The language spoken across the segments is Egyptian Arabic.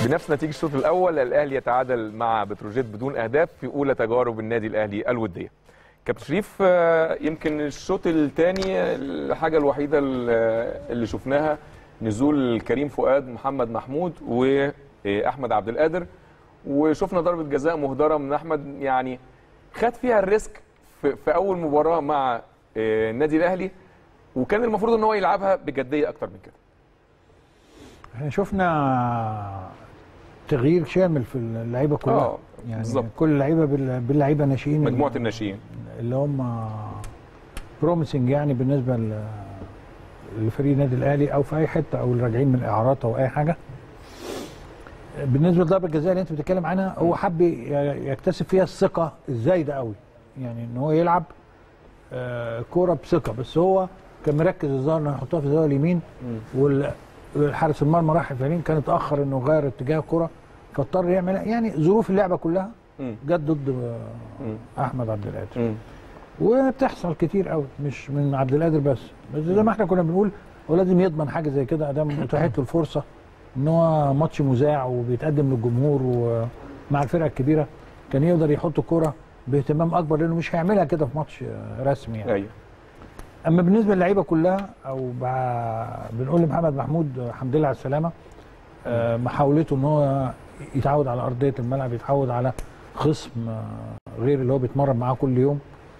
بنفس نتيجه الشوط الاول الاهلي يتعادل مع بتروجيت بدون اهداف في اولى تجارب النادي الاهلي الوديه كابتن شريف آه، يمكن الشوط الثاني الحاجه الوحيده اللي اللي شفناها نزول كريم فؤاد محمد محمود واحمد عبد القادر وشفنا ضربه جزاء مهدره من احمد يعني خد فيها الريسك في, في اول مباراه مع آه، النادي الاهلي وكان المفروض ان هو يلعبها بجديه اكتر من كده احنا شفنا تغيير شامل في اللعيبه كلها اه يعني بالظبط. كل اللعيبه بال- باللعيبه ناشئين مجموعه الناشئين اللي هم بروميسنج يعني بالنسبه ل- لفريق النادي الاهلي او في اي حته او اللي راجعين من الاعارات او اي حاجه بالنسبه لضربه الجزاء اللي انت بتتكلم عنها هو حب ي- يكتسب فيها الثقه الزايده قوي يعني ان هو يلعب آه، كوره بثقه بس هو كان مركز الظاهر انه يحطها في الزاويه اليمين وال- والحارس المرمى راح اليمين كان اتاخر انه يغير اتجاه الكوره فاضطر يعمل يعني ظروف اللعبه كلها مم. جت ضد آه، مم. احمد عبد القادر مم. وبتحصل كتير قوي مش من عبد القادر بس بس زي ما احنا كنا بنقول هو لازم يضمن حاجه زي كده ادام اتاحت له الفرصه ان هو ماتش مذاع وبيتقدم للجمهور ومع الفرقه الكبيره كان يقدر يحط الكوره باهتمام اكبر لانه مش هيعملها كده في ماتش آه، رسمي يعني ايوه اما بالنسبه للعيبه كلها او بع- بنقول لمحمد محمود آه، الحمد لله على السلامه آه، محاولته ان هو يتعود على ارضيه الملعب يتعود على خصم آه، غير اللي هو بيتمرن معاه كل يوم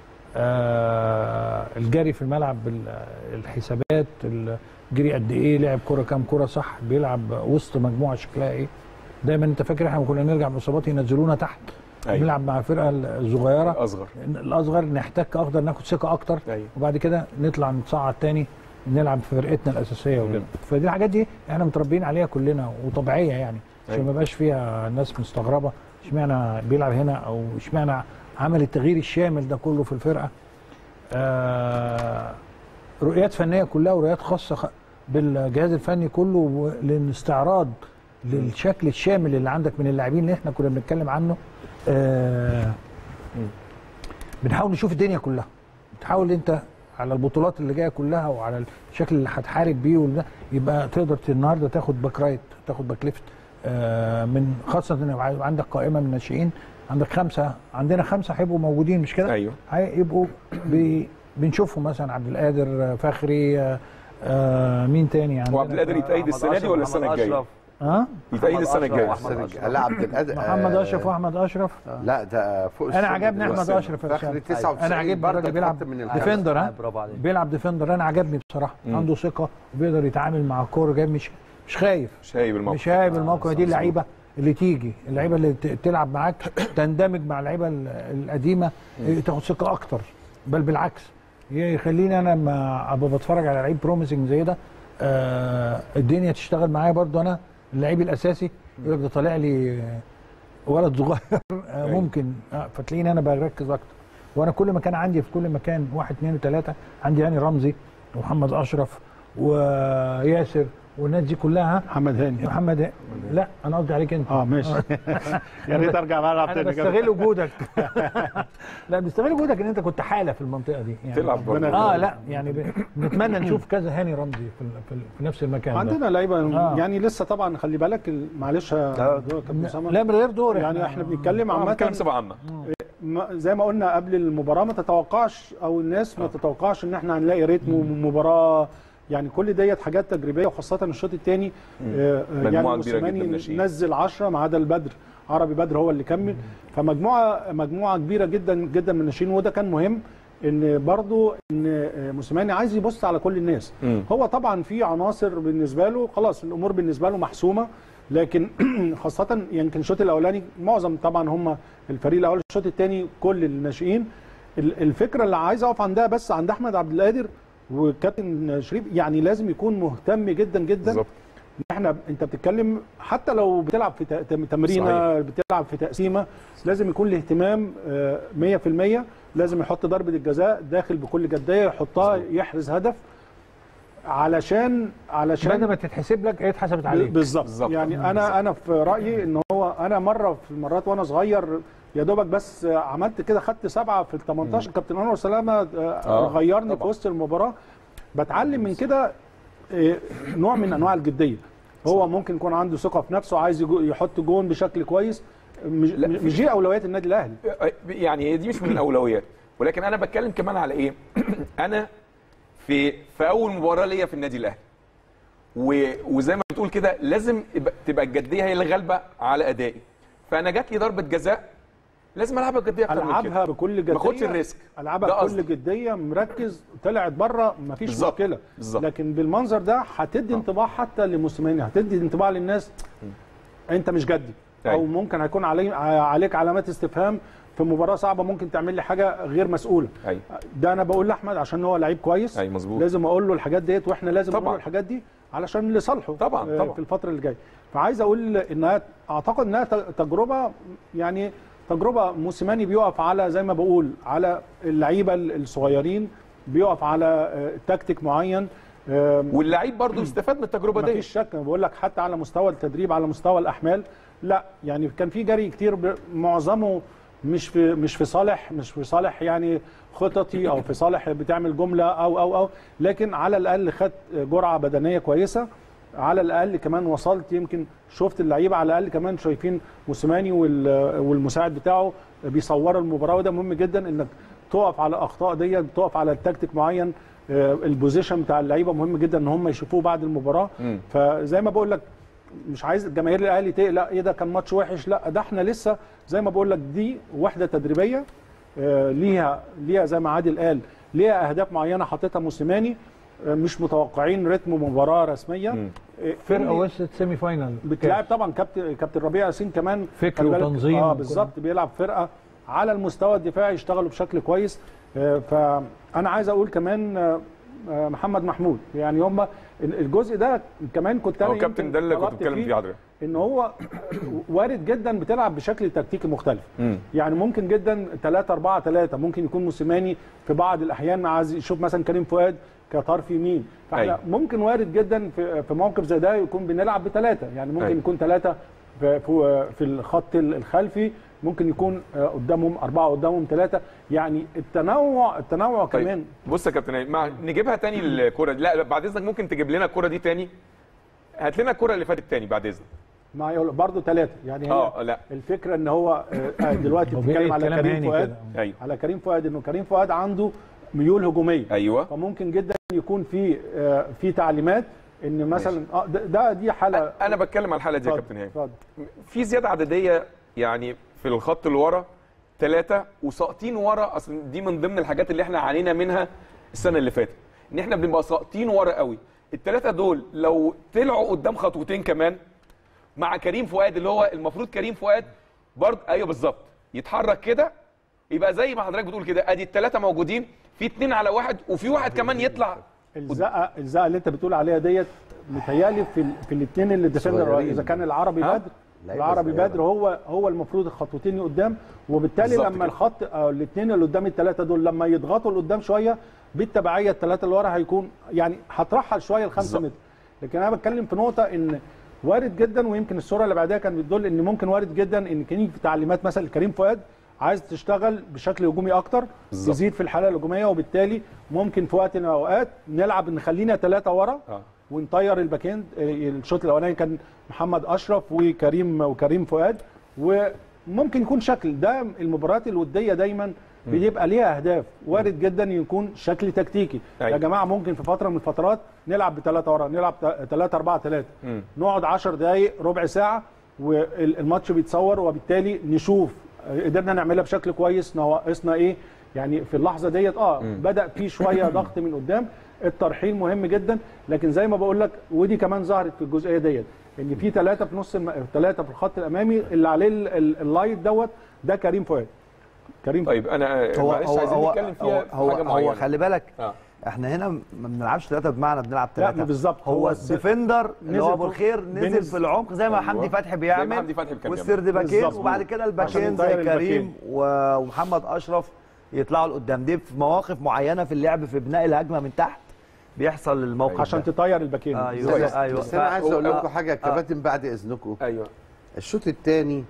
آه، الجري في الملعب بال- الحسابات الجري قد ايه لعب كره كام كره صح بيلعب وسط مجموعه شكلها ايه دايما انت فاكر احنا كنا نرجع من الاصابات ينزلونا تحت أيوة. نلعب مع الفرقه الصغيره اصغر الاصغر نحتك اقدر ناخد ثقه اكتر ايوه وبعد كده نطلع نتصعد تاني نلعب في فرقتنا الاساسيه وكده مم. فدي الحاجات دي احنا متربيين عليها كلنا وطبيعيه يعني عشان أيوة. ما يبقاش فيها ناس مستغربه اشمعنى بيلعب هنا او اشمعنى عمل التغيير الشامل ده كله في الفرقه آه رؤيات فنيه كلها ورؤيات خاصه خ- بالجهاز الفني كله للاستعراض للشكل الشامل اللي عندك من اللاعبين اللي احنا كنا بنتكلم عنه آه بنحاول نشوف الدنيا كلها بتحاول انت على البطولات اللي جايه كلها وعلى الشكل اللي هتحارب بيه وده يبقى تقدر ت- النهارده تاخد باك رايت تاخد باك ليفت آه من خاصه ان يبقى عندك قائمه من الناشئين عندك خمسه عندنا خمسه هيبقوا موجودين مش كده؟ ايوه هيبقوا بي بنشوفهم مثلا عبد القادر آه، فخري آه آه مين تاني عندنا هو عبد القادر يتأيد السنه دي ولا السنه الجايه؟ ها يتأيد محمد السنه أشرف الجايه وأحمد السنة أشرف. الجاية. لا عبد القادر محمد آه، اشرف واحمد اشرف لا ده فوق انا السن عجبني احمد دلوقتي. اشرف يا فخري هشام. 99 انا عجبني برضه الراجل بيلعب اتحط من الخمسة. ديفندر ها برافو عليك بيلعب ديفندر انا عجبني بصراحه مم. عنده ثقه وبيقدر يتعامل مع الكوره جاي مش مش خايف شايب الموقف مش هايب الموقف آه، دي صح، اللعيبه اللي تيجي اللعيبه اللي ت- تلعب معاك تندمج مع اللعيبه ال- القديمه إيه، تاخد ثقه اكتر بل بالعكس يخليني انا لما ابقى بتفرج على لعيب بروميسنج زي ده آه الدنيا تشتغل معايا برضو انا اللعيب الاساسي يقول لك ده طالع لي ولد صغير آه أيوة. ممكن آه فتلاقيني انا بركز اكتر وانا كل مكان عندي في كل مكان واحد اثنين وثلاثه عندي هاني رمزي ومحمد اشرف وياسر والناس دي كلها محمد هاني محمد لا انا قصدي عليك انت اه ماشي يا ريت ارجع بلعب انا تاني كده. بستغل وجودك لا بستغل وجودك ان انت كنت حاله في المنطقه دي يعني تلعب برضه اه لا يعني ب- بنتمنى نشوف كذا هاني رمزي في, ال- في, ال- في نفس المكان ده عندنا لعيبه آه. يعني لسه طبعا خلي بالك ال- معلش يا دكتور كابتن أسامة. لا من غير دور يعني احنا بنتكلم آه، عامه بنتكلم صفه عامه ما- زي ما قلنا قبل المباراه ما تتوقعش او الناس ما تتوقعش ان احنا هنلاقي ريتم ومباراه يعني كل ديت حاجات تجريبيه وخاصه الشوط الثاني يعني مجموعة كبيرة جدا موسيماني ناشئين. نزل 10 ما عدا البدر عربي بدر هو اللي كمل فمجموعه مجموعه كبيره جدا جدا من الناشئين وده كان مهم ان برضو ان موسيماني عايز يبص على كل الناس مم. هو طبعا في عناصر بالنسبه له خلاص الامور بالنسبه له محسومه لكن خاصه يمكن الشوط الاولاني معظم طبعا هم الفريق الاول الشوط الثاني كل الناشئين ال- الفكره اللي عايز اقف عندها بس عند احمد عبد القادر وكابتن شريف يعني لازم يكون مهتم جدا جدا بالظبط احنا انت بتتكلم حتى لو بتلعب في ت- تم- تمرينه بتلعب في تقسيمه لازم يكون الاهتمام آه، 100% لازم يحط ضربه الجزاء داخل بكل جديه يحطها يحرز هدف علشان علشان بدل ما تتحسب لك هي اتحسبت عليك بالظبط بالظبط. يعني انا انا في رايي ان هو انا مره في المرات وانا صغير يا دوبك بس عملت كده خدت سبعه في ال 18 كابتن انور سلامه آه، آه، غيرني في طبعا. وسط المباراه بتعلم من كده آه، نوع من انواع الجديه هو ممكن يكون عنده ثقه في نفسه عايز يجو- يحط جون بشكل كويس مش, لا، مش دي اولويات النادي الاهلي يعني هي دي مش من الاولويات ولكن انا بتكلم كمان على ايه انا في في اول مباراه ليا في النادي الاهلي و- وزي ما بتقول كده لازم يبقى- تبقى الجديه هي اللي غالبه على ادائي فانا جات لي ضربه جزاء لازم العبها بجديه اكتر من العبها كده بكل جديه ما اخدش الريسك العبها ده بكل قصدي. جديه مركز طلعت بره مفيش بالظبط. مشكله بالظبط. لكن بالمنظر ده هتدي انطباع حتى لموسيماني هتدي انطباع للناس انت مش جدي او أيوة. ممكن هيكون علي عليك علامات استفهام في مباراه صعبه ممكن تعمل لي حاجه غير مسؤوله ايوه ده انا بقول لاحمد عشان هو لعيب كويس أيوة، مظبوط. لازم اقول له الحاجات ديت واحنا لازم طبعاً. نقول له الحاجات دي علشان لصالحه طبعاً، آه، طبعاً. في الفتره اللي جايه فعايز اقول انها اعتقد انها ت- تجربه يعني تجربه موسيماني بيقف على زي ما بقول على اللعيبه الصغيرين بيقف على آه، تكتيك معين آه، واللعيب برضه يستفاد من التجربه ما دي فيش شك انا بقول لك حتى على مستوى التدريب على مستوى الاحمال لا يعني كان في جري كتير ب- معظمه مش في مش في صالح مش في صالح يعني خططي او في صالح بتعمل جمله او او او لكن على الاقل خدت جرعه بدنيه كويسه على الاقل كمان وصلت يمكن شفت اللعيبه على الاقل كمان شايفين موسيماني وال- والمساعد بتاعه بيصوروا المباراه وده مهم جدا انك تقف على الاخطاء دي تقف على التكتيك معين آه، البوزيشن بتاع اللعيبه مهم جدا ان هم يشوفوه بعد المباراه مم. فزي ما بقول لك مش عايز الجماهير الاهلي تقلق ايه ده كان ماتش وحش لا ده احنا لسه زي ما بقول لك دي وحده تدريبيه آه، ليها ليها زي ما عادل قال ليها اهداف معينه حاططها موسيماني آه، مش متوقعين رتم مباراه رسميه مم. آه، فرقه إن وصلت سيمي فاينال بتلعب طبعا كابتن كابتن ربيع ياسين كمان فكر خلي بالك، وتنظيم اه وكل- بالظبط بيلعب فرقه على المستوى الدفاعي يشتغلوا بشكل كويس آه، فانا عايز اقول كمان آه، آه، محمد محمود يعني هم الجزء ده كمان كنت انا هو كابتن يمكن ده اللي كنت طلبت بتكلم فيه حضرتك ان هو وارد جدا بتلعب بشكل تكتيكي مختلف مم. يعني ممكن جدا 3 4 3 ممكن يكون موسيماني في بعض الاحيان عايز يشوف مثلا كريم فؤاد كطرف يمين فاحنا أيوة. ممكن وارد جدا في في موقف زي ده يكون بنلعب بثلاثه يعني ممكن أيوة. يكون ثلاثه في في في الخط الخلفي ممكن يكون آه، قدامهم اربعه قدامهم ثلاثه يعني التنوع التنوع طيب كمان بص يا كابتن نايم، مع نجيبها تاني الكوره دي لا لا، بعد اذنك ممكن تجيب لنا الكوره دي تاني هات لنا الكوره اللي فاتت تاني بعد اذنك مع برضه ثلاثه يعني هي اه لا الفكره ان هو آه، آه، دلوقتي هو بتتكلم جاي على الكلام كريم هاني فؤاد كده. ايوه على كريم فؤاد انه كريم فؤاد عنده ميول هجوميه ايوه فممكن جدا يكون في آه، في تعليمات ان مثلا اه ده, ده دي حاله انا بتكلم على الحاله دي يا اتفضل، كابتن هاني اتفضل في زياده عدديه يعني في الخط اللي ورا ثلاثه وساقطين ورا اصل دي من ضمن الحاجات اللي احنا عانينا منها السنه اللي فاتت ان احنا بنبقى ساقطين ورا قوي الثلاثه دول لو طلعوا قدام خطوتين كمان مع كريم فؤاد اللي هو المفروض كريم فؤاد برضه ايوه بالظبط يتحرك كده يبقى زي ما حضرتك بتقول كده ادي الثلاثه موجودين في اثنين على واحد وفي واحد كمان يطلع الزقه الزقه اللي انت بتقول عليها ديت متهيألي في ال- في الاثنين اللي ديفندر صغيرين. اذا كان العربي ها؟ بدر لعيبة العربي صغيرة. بدر هو هو المفروض الخطوتين قدام وبالتالي بالظبط لما كده. الخط او الاثنين اللي قدام الثلاثه دول لما يضغطوا لقدام شويه بالتبعيه الثلاثه اللي ورا هيكون يعني هترحل شويه ل 5 بالظبط. متر لكن انا بتكلم في نقطه ان وارد جدا ويمكن الصوره اللي بعدها كانت بتدل ان ممكن وارد جدا ان كان يجي في تعليمات مثلا لكريم فؤاد عايز تشتغل بشكل هجومي اكتر بالظبط. تزيد في الحاله الهجوميه وبالتالي ممكن في وقت من الاوقات نلعب نخلينا ثلاثه ورا اه ونطير الباكين الشوط الاولاني كان محمد اشرف وكريم وكريم فؤاد وممكن يكون شكل ده المباريات الوديه دايما بيبقى ليها اهداف وارد جدا يكون شكل تكتيكي أيوة. يا جماعه ممكن في فتره من الفترات نلعب بثلاثه ورا نلعب 3 4 3 مم. نقعد 10 دقائق ربع ساعه والماتش بيتصور وبالتالي نشوف قدرنا نعملها بشكل كويس ناقصنا ايه يعني في اللحظه ديت اه بدا في شويه ضغط من قدام الترحيل مهم جدا لكن زي ما بقول لك ودي كمان ظهرت في الجزئيه ديت ان في ثلاثه في نص الم... ثلاثه في الخط الامامي اللي عليه ال- ال- اللايت دوت ده كريم فؤاد كريم طيب انا هو معلش هو عايزين هو نتكلم فيها هو, في حاجه هو, هو معينه خلي بالك اه احنا هنا ما بنلعبش ثلاثة بمعنى بنلعب لا، ثلاثة بالظبط. هو هو الديفندر اللي نزل هو ابو فوق- الخير نزل بينزل. في العمق زي ما أيوة. حمدي فتحي زي ما بيعمل حمدي فتحي كان والسرد باكين بالظبط. وبعد كده عشان الباكين نطير زي الباكين. كريم و- ومحمد اشرف يطلعوا لقدام دي في مواقف معينه في اللعب في بناء الهجمه من تحت بيحصل الموقف عشان ده. تطير الباكين ايوه كويس. ايوه بس انا عايز ف- اقول هو- لكم حاجه يا كباتن بعد اذنكم ايوه الشوط الثاني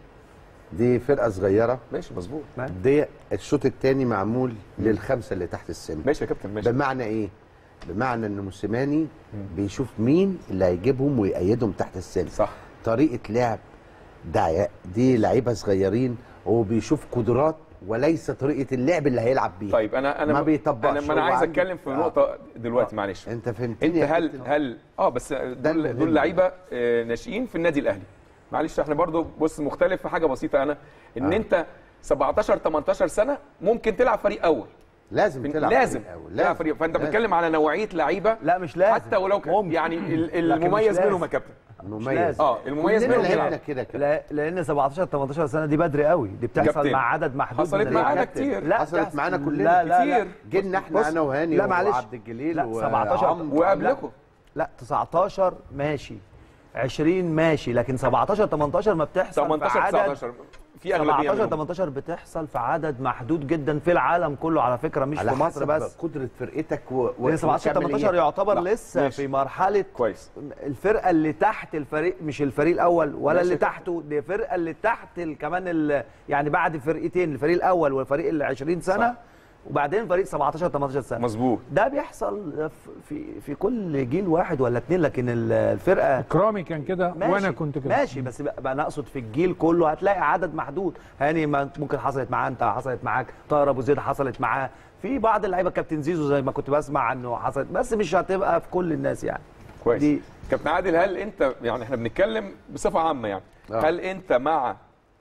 دي فرقه صغيره ماشي مظبوط دي الشوط الثاني معمول للخمسه اللي تحت السن ماشي يا كابتن ماشي بمعنى ايه بمعنى ان موسيماني بيشوف مين اللي هيجيبهم ويأيدهم تحت السن صح طريقه لعب ده دي لعيبه صغيرين هو بيشوف قدرات وليس طريقه اللعب اللي هيلعب بيها طيب انا انا ما بيطبقش انا ما انا هو عايز عنده- اتكلم في آه. نقطه دلوقتي معلش انت فهمتني انت يا هل كابتن؟ هل اه بس المهم. دول دول لعيبه آه، ناشئين في النادي الاهلي معلش احنا برضو بص مختلف في حاجه بسيطه انا ان آه. انت 17 18 سنه ممكن تلعب فريق اول لازم في- تلعب لازم فريق أول. تلعب فريق فانت لازم. بتتكلم على نوعيه لعيبه لا مش لازم حتى ولو كان ممكن. يعني ال- لكن مش المميز لازم. منهم يا كابتن مميز لازم. اه المميز كلنا منهم لعبنا يلعب. كده كده لا لان 17 18 سنه دي بدري قوي دي بتحصل كابتن. مع عدد محدود حصلت من معانا اللعيبة. كتير. لا حصلت بتحصل- معانا كلنا لا لا لا كتير. جينا احنا بص، انا وهاني لا معلش. وعبد الجليل لا 17 وعمرو. وقبلكم لا 19 ماشي 20 ماشي لكن 17 18 ما بتحصل 18 في عدد 19 في اغلبيه 17 منهم. 18 بتحصل في عدد محدود جدا في العالم كله على فكره مش على في مصر حسب بس قدره فرقتك و... و... لان 17 18 يعتبر لا، لسه ماشي. في مرحله كويس الفرقه اللي تحت الفريق مش الفريق الاول ولا ماشي اللي يا كابتن. تحته دي فرقه اللي تحت ال- كمان ال- يعني بعد فرقتين الفريق الاول والفريق اللي 20 سنه صح. وبعدين فريق 17 18 سنه مظبوط ده بيحصل في- في في كل جيل واحد ولا اتنين لكن ال- الفرقه اكرامي كان كده ماشي وانا كنت كده ماشي بس بقى بقى انا اقصد في الجيل كله هتلاقي عدد محدود هاني ما ممكن حصلت معاه انت حصلت معاك طاهر ابو زيد حصلت معاه في بعض اللعيبه كابتن زيزو زي ما كنت بسمع انه حصلت بس مش هتبقى في كل الناس يعني كويس دي- كابتن عادل هل انت يعني احنا بنتكلم بصفه عامه يعني آه. هل انت مع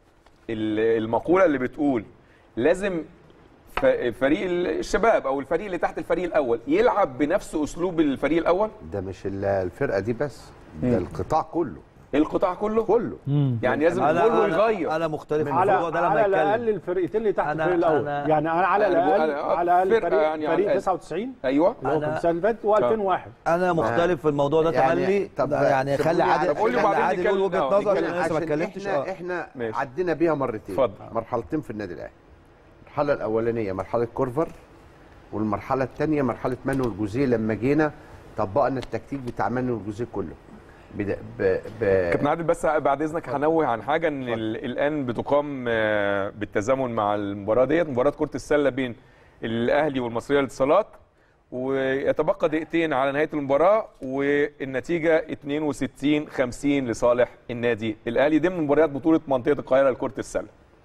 ال- المقوله اللي بتقول لازم ف- فريق الشباب او الفريق اللي تحت الفريق الاول يلعب بنفس اسلوب الفريق الاول ده مش ال- الفرقه دي بس ده القطاع كله القطاع كله كله يعني لازم انا كله انا, يغير أنا مختلف في على الموضوع ده لما على الاقل اتكلم الفرقتين اللي تحت أنا- الفريق الاول أنا- يعني انا على أنا- الاقل أنا- على الاقل فرقة فريق, يعني على فريق الأقل. 99 ايوه اللي هو في أنا- السنه اللي فاتت و2001 انا مختلف في الموضوع ده يعني- تملي طب ده يعني سيبوني خلي على- عادل طب قول لي خلي وبعدين عادل يقول نتكلم- وجهه آه، نظر نتكلم لان انا لسه ما عشان اتكلمتش احنا اه احنا ماشي. عدينا بيها مرتين اتفضل. مرحلتين في النادي الاهلي المرحله الاولانيه مرحله كورفر والمرحله الثانيه مرحله مانويل جوزيه لما جينا طبقنا التكتيك بتاع مانويل جوزيه كله بدا- ب... ب... كابتن عادل بس بعد اذنك هنوه عن حاجه ان ال- الان بتقام آه، بالتزامن مع المباراه ديت مباراه كره السله بين الاهلي والمصريه للاتصالات ويتبقى دقيقتين على نهايه المباراه والنتيجه 62 50 لصالح النادي الاهلي ضمن مباريات بطوله منطقه القاهره لكره السله.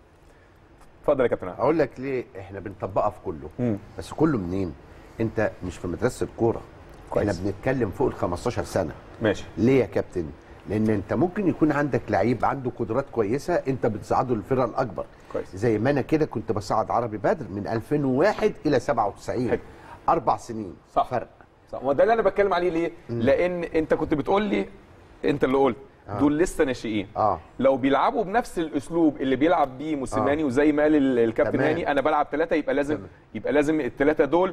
اتفضل يا كابتن عادل. اقول لك ليه احنا بنطبقها في كله مم. بس كله منين انت مش في مدرسه الكوره احنا كويس. بنتكلم فوق ال 15 سنه ماشي ليه يا كابتن لان انت ممكن يكون عندك لعيب عنده قدرات كويسه انت بتصعده للفرقه الاكبر كويس. زي ما انا كده كنت بصعد عربي بدر من 2001 الى 97 حلو. اربع سنين صح. فرق صح وده اللي انا بتكلم عليه ليه؟ لان انت كنت بتقول لي انت اللي قلت آه. دول لسه ناشئين اه لو بيلعبوا بنفس الاسلوب اللي بيلعب بيه موسيماني آه. وزي ما قال ال- الكابتن تمام. هاني انا بلعب ثلاثه يبقى لازم تمام. يبقى لازم الثلاثه دول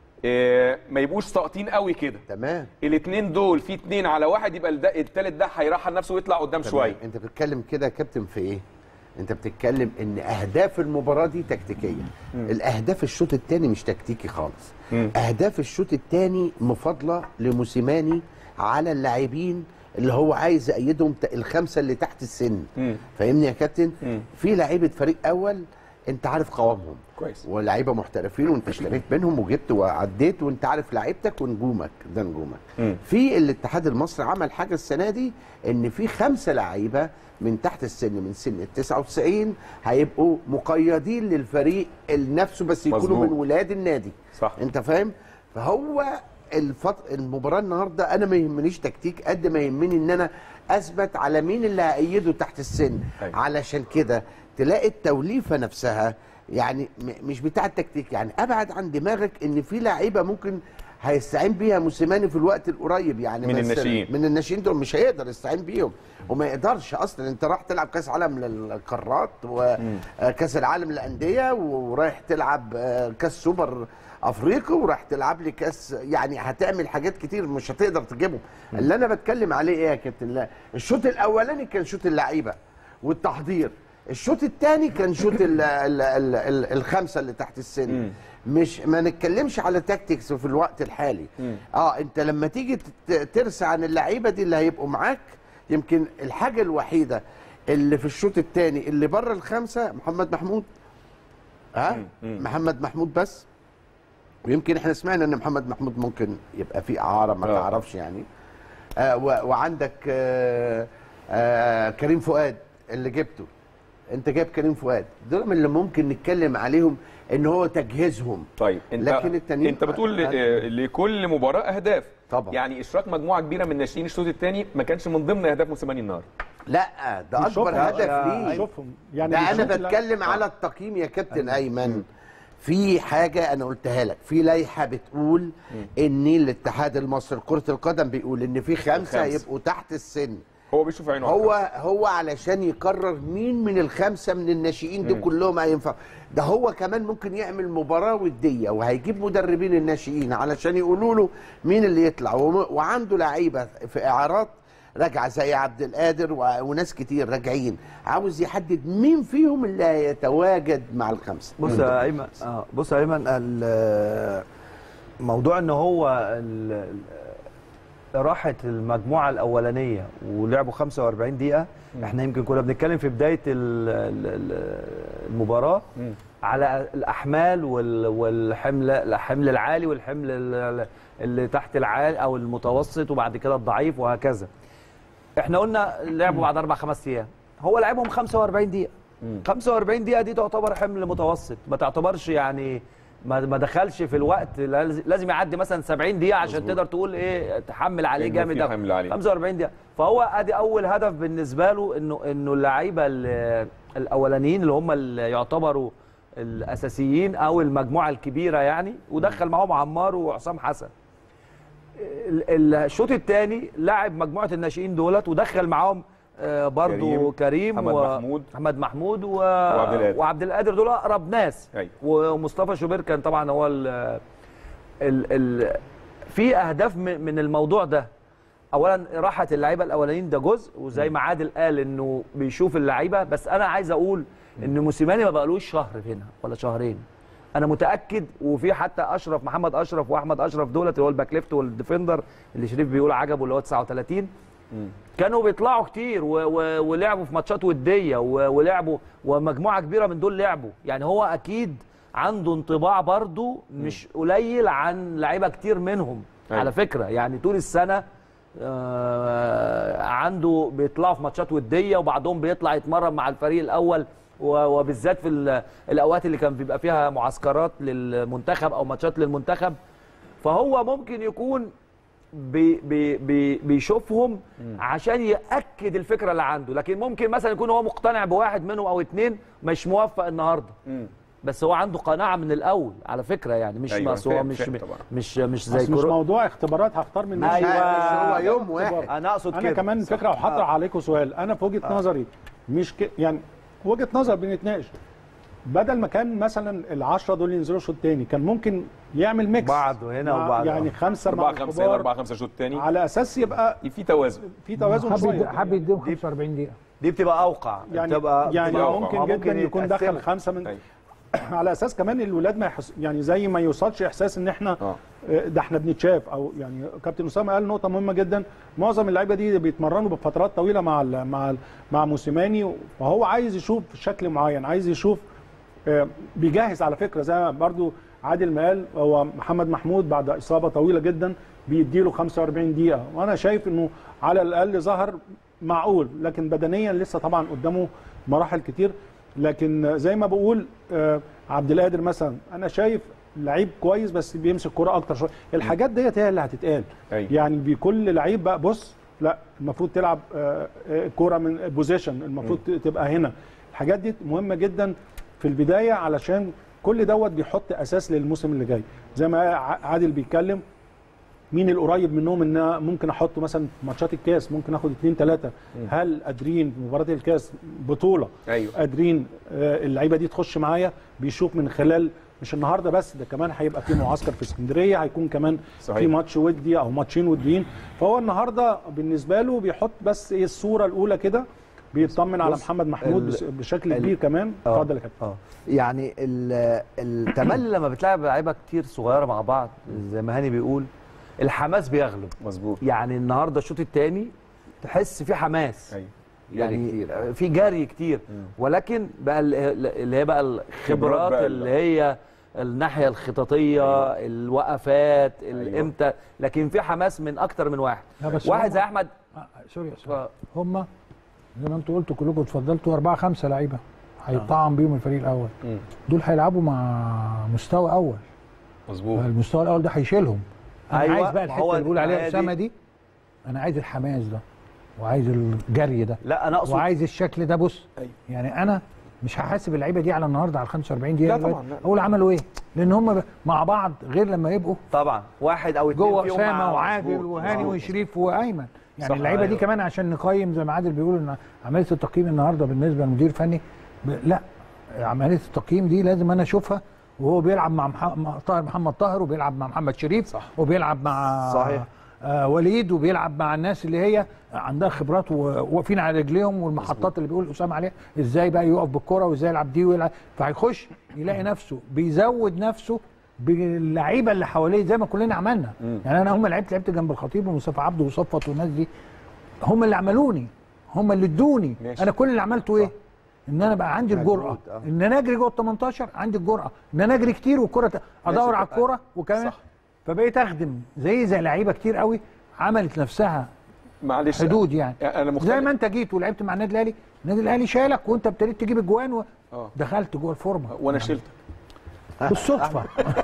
آه، ما يبقوش ساقطين قوي كده تمام الاثنين دول في اثنين على واحد يبقى الد- الثالث ده هيرحل نفسه ويطلع قدام تمام. شويه انت بتتكلم كده يا كابتن في ايه انت بتتكلم ان اهداف المباراه دي تكتيكيه الاهداف الشوط الثاني مش تكتيكي خالص مم. اهداف الشوط الثاني مفاضله لموسيماني على اللاعبين اللي هو عايز يأيدهم ت- الخمسه اللي تحت السن مم. فاهمني يا كابتن مم. في لعيبه فريق اول انت عارف قوامهم كويس ولاعيبه محترفين وانت اشتريت منهم وجبت وعديت وانت عارف لعيبتك ونجومك ده نجومك مم. في الاتحاد المصري عمل حاجه السنه دي ان في خمسه لعيبه من تحت السن من سن ال 99 هيبقوا مقيدين للفريق نفسه بس يكونوا مظبوط. من ولاد النادي صح انت فاهم فهو الفط... المباراه النهارده انا ما يهمنيش تكتيك قد ما يهمني ان انا اثبت على مين اللي هأيده تحت السن أيوة. علشان كده تلاقي التوليفه نفسها يعني م- مش بتاع التكتيك يعني ابعد عن دماغك ان في لعيبه ممكن هيستعين بيها موسيماني في الوقت القريب يعني من مثلاً الناشئين. من الناشئين دول مش هيقدر يستعين بيهم وما يقدرش اصلا انت راح تلعب كاس عالم للقارات وكاس العالم للانديه ورايح تلعب آه، كاس سوبر افريقي وراح تلعب لي كاس يعني هتعمل حاجات كتير مش هتقدر تجيبهم اللي انا بتكلم عليه ايه يا كابتن لا الشوط الاولاني كان شوط اللعيبه والتحضير الشوط الثاني كان شوط ال ال ال ال الخمسه اللي تحت السن مش ما نتكلمش على تاكتكس في الوقت الحالي اه انت لما تيجي تت- ترسى عن اللعيبه دي اللي هيبقوا معاك يمكن الحاجه الوحيده اللي في الشوط الثاني اللي بره الخمسه محمد محمود ها محمد محمود بس ويمكن احنا سمعنا ان محمد محمود ممكن يبقى في اعاره ما آه. تعرفش يعني آه و- وعندك آه آه كريم فؤاد اللي جبته انت جايب كريم فؤاد دول من اللي ممكن نتكلم عليهم ان هو تجهيزهم طيب انت لكن التانيين- انت بتقول ل- لكل مباراه اهداف طبعا. يعني اشراك مجموعه كبيره من الناشئين الشوط الثاني ما كانش من ضمن اهداف موسيماني النهارده لا ده اكبر بيشوفهم. هدف ليه شوفهم يعني ده انا بيشوف لا- بتكلم على التقييم يا كابتن ايمن في حاجه انا قلتها لك في لائحه بتقول ان الاتحاد المصري لكره القدم بيقول ان في خمسه الخمسة. يبقوا تحت السن هو بيشوف عينه هو أكتر. هو علشان يقرر مين من الخمسه من الناشئين دول كلهم هينفع ده هو كمان ممكن يعمل مباراه وديه وهيجيب مدربين الناشئين علشان يقولوا له مين اللي يطلع وم- وعنده لعيبه في اعارات راجعه زي عبد القادر و- وناس كتير راجعين عاوز يحدد مين فيهم اللي هيتواجد مع الخمسه بص يا ايمن اه بص يا ايمن ال- موضوع ان هو ال- ال- راحت المجموعه الاولانيه ولعبوا 45 دقيقه احنا يمكن كنا بنتكلم في بدايه ال- ال- ال- المباراه مم. على الاحمال وال- والحمل الحمل العالي والحمل ال- اللي تحت العالي او المتوسط وبعد كده الضعيف وهكذا احنا قلنا لعبوا بعد اربع خمس ايام هو لعبهم 45 دقيقه 45 دقيقه دي تعتبر حمل متوسط ما تعتبرش يعني ما ما دخلش في الوقت لاز- لازم يعدي مثلا 70 دقيقه عشان مظبوط. تقدر تقول ايه تحمل عليه إنه جامد في أوي. حمل عليه. 45 دقيقه فهو ادي اول هدف بالنسبه له انه انه اللعيبه ال- الاولانيين اللي هم اللي يعتبروا الاساسيين او المجموعه الكبيره يعني ودخل معاهم عمار وحسام حسن ال- الشوط الثاني لعب مجموعه الناشئين دولت ودخل معاهم آه، برضو كريم، كريم, محمد محمود. محمد محمود و... وعبد القادر. وعبد القادر دول اقرب ناس أيوة. ومصطفى شوبير كان طبعا هو ال... ال... ال... في اهداف م- من الموضوع ده اولا راحه اللعيبه الاولانيين ده جزء وزي ما عادل قال انه بيشوف اللعيبه بس انا عايز اقول ان موسيماني ما بقالوش شهر هنا ولا شهرين انا متاكد وفي حتى اشرف محمد اشرف واحمد اشرف دولت اللي هو الباك ليفت والديفندر اللي شريف بيقول عجبه اللي هو 39 كانوا بيطلعوا كتير و و ولعبوا في ماتشات وديه و ولعبوا ومجموعه كبيره من دول لعبوا يعني هو اكيد عنده انطباع برضو مش قليل عن لعيبه كتير منهم أيوة. على فكره يعني طول السنه آه عنده بيطلعوا في ماتشات وديه وبعضهم بيطلع يتمرن مع الفريق الاول و- وبالذات في ال- الاوقات اللي كان بيبقى فيها معسكرات للمنتخب او ماتشات للمنتخب فهو ممكن يكون بي بي بي بيشوفهم عشان ياكد الفكره اللي عنده لكن ممكن مثلا يكون هو مقتنع بواحد منهم او اتنين مش موفق النهارده مم. بس هو عنده قناعه من الاول على فكره يعني مش أيوة، بس هو فاهم- مش فاهم طبعا. مش مش بس زي مش كورونا موضوع اختبارات هختار من أيوة. الناس. مش هو يوم واحد انا اقصد انا كده كمان فكره وهطرح عليكم سؤال انا في وجهه نظري مش ك... يعني وجهه نظر بنتناقش بدل ما كان مثلا العشرة دول ينزلوا شوط تاني كان ممكن يعمل ميكس بعض هنا مع- وبعض. يعني خمسه مع 4 5 هنا 4 الكبار 5 شوط تاني على اساس يبقى في توازن في توازن حب شويه يدي- حب يديهم 45 دقيقه دي بتبقى اوقع يعني بتبقى يعني بتبقى أوقع. ممكن ما جدا يكون دخل يتقسموا. خمسه من أيوة. على اساس كمان الولاد ما يحس يعني زي ما يوصلش احساس ان احنا اه آه، ده احنا بنتشاف او يعني كابتن اسامه قال نقطه مهمه جدا معظم اللعيبه دي بيتمرنوا بفترات طويله مع ال مع ال مع موسيماني فهو عايز يشوف شكل معين عايز يشوف آه، بيجهز على فكره زي ما برضو عادل ما قال هو محمد محمود بعد اصابه طويله جدا بيديله 45 دقيقه وانا شايف انه على الاقل ظهر معقول لكن بدنيا لسه طبعا قدامه مراحل كتير لكن زي ما بقول آه، عبد القادر مثلا انا شايف لعيب كويس بس بيمسك كرة اكتر شويه الحاجات ديت هي اللي هتتقال أيوة. يعني بكل لعيب بقى بص لا المفروض تلعب آه، آه، كرة من بوزيشن المفروض تبقى هنا الحاجات دي مهمه جدا في البدايه علشان كل دوت بيحط اساس للموسم اللي جاي زي ما ع- عادل بيتكلم مين القريب منهم ان أنا ممكن احطه مثلا في ماتشات الكاس ممكن اخد اثنين ثلاثه هل قادرين في مباراه الكاس بطوله ايوه قادرين آه، اللعيبه دي تخش معايا بيشوف من خلال مش النهارده بس ده كمان هيبقى في معسكر في اسكندريه هيكون كمان صحيح. في ماتش ودي او ماتشين وديين فهو النهارده بالنسبه له بيحط بس ايه الصوره الاولى كده بيطمن على بص، محمد محمود ال- بس- بشكل ال- كبير كمان آه. اتفضل يا كابتن اه يعني ال- التملي لما بتلعب لعيبه كتير صغيره مع بعض زي ما هاني بيقول الحماس بيغلب مظبوط يعني النهارده الشوط الثاني تحس في حماس ايوه يعني كتير. في جري كتير ولكن بقى ال- اللي هي بقى خبرات الخبرات بقى اللي هي الناحيه الخططيه الوقفات أيوة. امتى لكن في حماس من اكتر من واحد لا بس واحد هم- زي احمد آه، سوري يا آه. أستاذ. هم زي ما انتوا قلتوا كلكم اتفضلتوا أربعة خمسة لعيبة هيطعم بيهم الفريق الأول مم. دول هيلعبوا مع مستوى أول مظبوط المستوى الأول ده هيشيلهم أنا أيوة، عايز بقى ما الحتة هو اللي بيقول ما عليها هي أسامة دي. دي أنا عايز الحماس ده وعايز الجري ده لا انا اقصد وعايز الشكل ده بص أيوة. يعني انا مش هحاسب اللعيبه دي على النهارده على ال 45 دقيقه لا طبعاً، دلوقتي. لا. اقول عملوا ايه لان هم مع بعض غير لما يبقوا طبعا واحد او اتنين جوه فيهم اسامه مع- وعادل مظبوط، وهاني مظبوط. وشريف وايمن يعني صح، اللعيبه دي أيوة. كمان عشان نقيم زي ما عادل بيقول ان عمليه التقييم النهارده بالنسبه للمدير الفني ب... لا عمليه التقييم دي لازم انا اشوفها وهو بيلعب مع, مح... مع طاهر محمد طاهر وبيلعب مع محمد شريف صح. وبيلعب مع صحيح. آه وليد وبيلعب مع الناس اللي هي عندها خبرات وواقفين على رجليهم والمحطات اللي بيقول اسامه عليها ازاي بقى يقف بالكره وازاي يلعب دي ويلعب فهيخش يلاقي نفسه بيزود نفسه باللعيبه اللي حواليه زي ما كلنا عملنا يعني انا هم لعبت لعبت جنب الخطيب ومصطفى عبده وصفت والناس دي هم اللي عملوني هم اللي ادوني ماشي. انا كل اللي عملته ايه ان انا بقى عندي مجهود، الجرأه آه. ان انا اجري جوه ال 18 عندي الجرأه ان انا اجري كتير والكره ت- ادور على كابتن. الكوره وكمان صح. فبقيت اخدم زي زي لعيبه كتير قوي عملت نفسها معلش حدود يعني انا مختلف زي ما انت جيت ولعبت مع النادي الاهلي النادي الاهلي شالك وانت ابتديت تجيب اجوان اه ودخلت جوه الفورمه وانا شلتك بالصدفه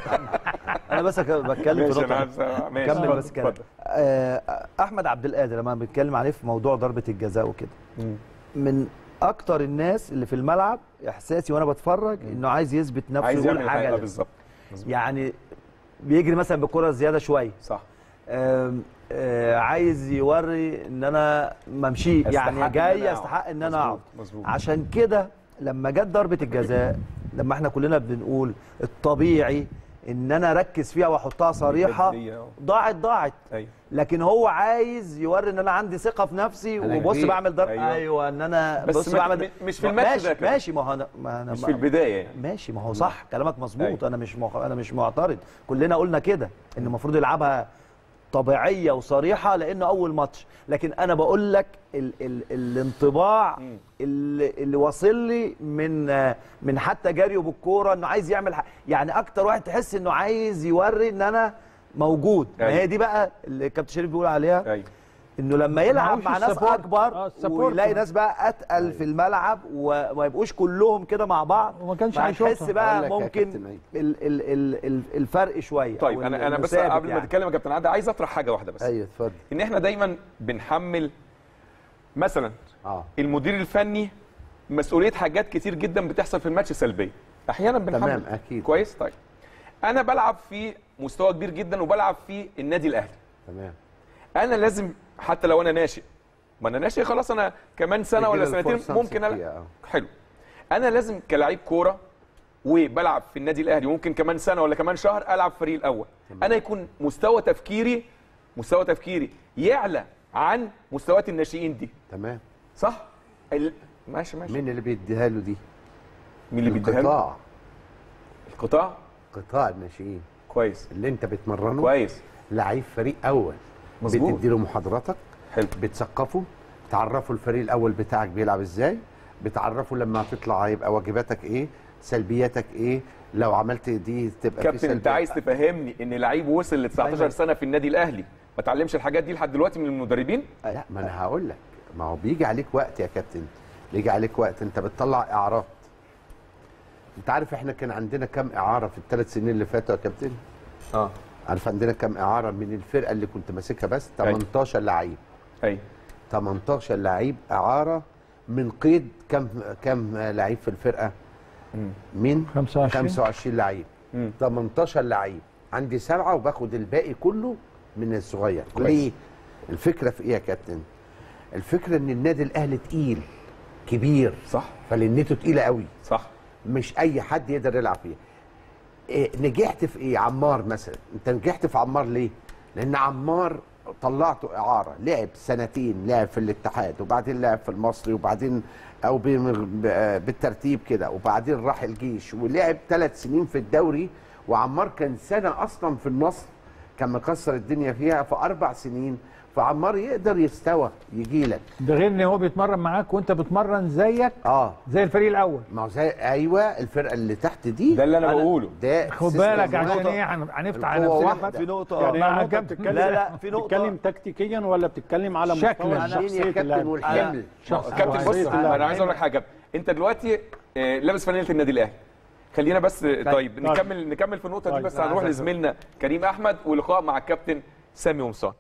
انا بس ك- بتكلم في ماشي انا نقطه عايز ماشي كمل اتفضل، بس كلام اتفضل. آه، احمد عبد القادر لما بنتكلم عليه في موضوع ضربه الجزاء وكده مم. من اكتر الناس اللي في الملعب احساسي وانا بتفرج انه عايز يثبت نفسه عايز يقول يعمل حاجه حاجه لل- بالظبط مظبوط. يعني بيجري مثلا بالكره زياده شويه صح آم، آه، عايز يوري ان انا ما امشي أستحق يعني إن جاي أنا استحق ان انا مظبوط، اقعد مظبوط. عشان كده لما جت ضربه الجزاء لما احنا كلنا بنقول الطبيعي ان انا اركز فيها واحطها صريحه بالجدية، آه. ضاعت ضاعت ايوه لكن هو عايز يوري ان انا عندي ثقه في نفسي أنا وبص كبير. بعمل ضرب أيوة. ايوه, أيوة ان انا بس بص ما- بعمل م- مش في الماتش ماشي ده كمان. ماشي ما هو انا ما انا مش ما- في البدايه يعني ماشي ما هو صح كلامك مظبوط أيوة. انا مش مخ... انا مش معترض كلنا قلنا كده ان المفروض يلعبها طبيعيه وصريحه لانه اول ماتش لكن انا بقول لك ال... ال... الانطباع مم. اللي, اللي واصل لي من من حتى جريه بالكوره انه عايز يعمل ح... يعني اكتر واحد تحس انه عايز يوري ان انا موجود ما أيوة. هي دي بقى اللي كابتن شريف بيقول عليها ايوه انه لما يلعب معهوش مع ناس السبورت. اكبر آه، السبورت. ويلاقي ناس بقى اتقل في الملعب وما يبقوش كلهم كده مع بعض وما كانش فهتحس هيشوطها. بقى أقول لك يا ممكن كابتن أيمن. ال ال ال ال الفرق شويه طيب أو انا انا بس المثابت قبل ما يعني. تتكلم يا كابتن عادل عايز اطرح حاجه واحده بس ايوه اتفضل ان احنا دايما بنحمل مثلا اه المدير الفني مسؤوليه حاجات كتير جدا بتحصل في الماتش سلبيه احيانا بنحمل تمام، أكيد. كويس طيب انا بلعب في مستوى كبير جدا وبلعب في النادي الاهلي تمام انا لازم حتى لو انا ناشئ ما انا ناشئ خلاص انا كمان سنه ولا تجيلي سنتين الفرصة ممكن أمسك ألعب. فيها، آه. حلو انا لازم كلاعب كوره وبلعب في النادي الاهلي ممكن كمان سنه ولا كمان شهر العب فريق الاول انا يكون مستوى تفكيري مستوى تفكيري يعلى عن مستويات الناشئين دي تمام صح ال... ماشي ماشي مين اللي بيديها له دي؟ مين اللي بيديها له؟ القطاع القطاع قطاع الناشئين كويس اللي انت بتمرنه كويس لعيب فريق اول مظبوط. بتدي له محاضراتك حلو بتثقفه تعرفه الفريق الاول بتاعك بيلعب ازاي بتعرفه لما هتطلع هيبقى واجباتك ايه سلبياتك ايه لو عملت دي تبقى في كابتن انت سلبيات. عايز تفهمني ان لعيب وصل ل 19 أيمن. سنه في النادي الاهلي ما اتعلمش الحاجات دي لحد دلوقتي من المدربين لا ما انا هقول لك ما هو بيجي عليك وقت يا كابتن بيجي عليك وقت انت بتطلع اعارات انت عارف احنا كان عندنا كام اعاره في الثلاث سنين اللي فاتوا يا كابتن اه عارف عندنا كام اعاره من الفرقه اللي كنت ماسكها بس أيوة. 18 لعيب ايوه 18 لعيب اعاره من قيد كم كم لعيب في الفرقه مين 25. 25 لعيب مم. 18 لعيب عندي سبعه وباخد الباقي كله من الصغير كويس. ليه الفكره في ايه يا كابتن الفكره ان النادي الاهلي تقيل كبير صح فلنته تقيله قوي صح مش اي حد يقدر يلعب فيها إيه نجحت في ايه عمار مثلا انت نجحت في عمار ليه لان عمار طلعته اعاره لعب سنتين لعب في الاتحاد وبعدين لعب في المصري وبعدين او بم- ب- بالترتيب كده وبعدين راح الجيش ولعب ثلاث سنين في الدوري وعمار كان سنه اصلا في النصر كان مكسر الدنيا فيها في اربع سنين فعمار يقدر يستوى يجي لك ده غير ان هو بيتمرن معاك وانت بتمرن زيك اه زي الفريق الاول ما هو زي ايوه الفرقه اللي تحت دي ده اللي انا أنا- بقوله ده خد سيستم بالك واحد. عشان ايه هن- هنفتح على القوة نفسنا واحدة. في نقطه يعني مع نقطة كابتن. بتتكلم لا لا في نقطه بتتكلم تكتيكيا ولا بتتكلم على شكلاً. مستوى عشان عشان يا شخصية كابتن اللاعب والحمل شخص كابتن بص شخصية اللاعب. انا عايز اقول لك حاجه يا كابتن انت دلوقتي آه، لابس فانيله النادي الاهلي خلينا بس طيب طيب. نكمل نكمل في النقطه دي طيب. بس هنروح لزميلنا كريم احمد ولقاء مع الكابتن سامي قمصان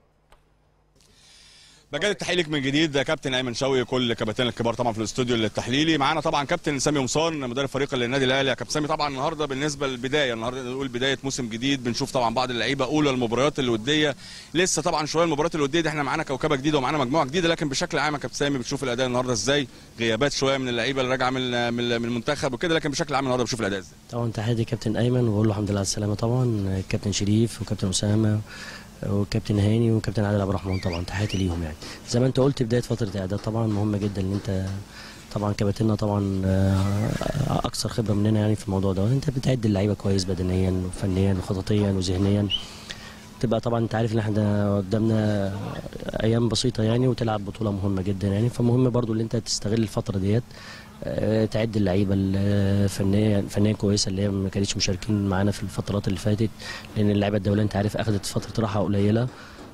بجد التحليل لك من جديد كابتن ايمن شوقي كل كباتن الكبار طبعا في الاستوديو التحليلي معانا طبعا كابتن سامي قمصان مدرب فريق النادي الاهلي يا كابتن سامي طبعا النهارده بالنسبه للبدايه النهارده نقول بدايه موسم جديد بنشوف طبعا بعض اللعيبه اولى المباريات الوديه لسه طبعا شويه المباريات الوديه دي احنا معانا كوكبه جديده ومعانا مجموعه جديده لكن بشكل عام يا كابتن سامي بتشوف الاداء النهارده ازاي غيابات شويه من اللعيبه اللي راجعه من من من المنتخب وكده لكن بشكل عام النهارده بشوف الاداء ازاي طبعا تحياتي كابتن ايمن وبقول له الحمد لله على السلامه طبعا كابتن شريف وكابتن اسامه وكابتن هاني وكابتن عادل عبد الرحمن طبعا تحياتي ليهم يعني زي ما انت قلت بدايه فتره اعداد طبعا مهمه جدا ان انت طبعا كباتننا طبعا آه، اكثر خبره مننا يعني في الموضوع ده انت بتعد اللعيبه كويس بدنيا وفنيا وخططيا وذهنيا تبقى طبعا انت عارف ان احنا قدامنا ايام بسيطه يعني وتلعب بطوله مهمه جدا يعني فمهم برضو ان انت تستغل الفتره ديت آه، تعد اللعيبه الفنيه فنيا كويسه اللي هي ما كانتش مشاركين معانا في الفترات اللي فاتت لان اللعيبه الدوليه انت عارف اخذت فتره راحه قليله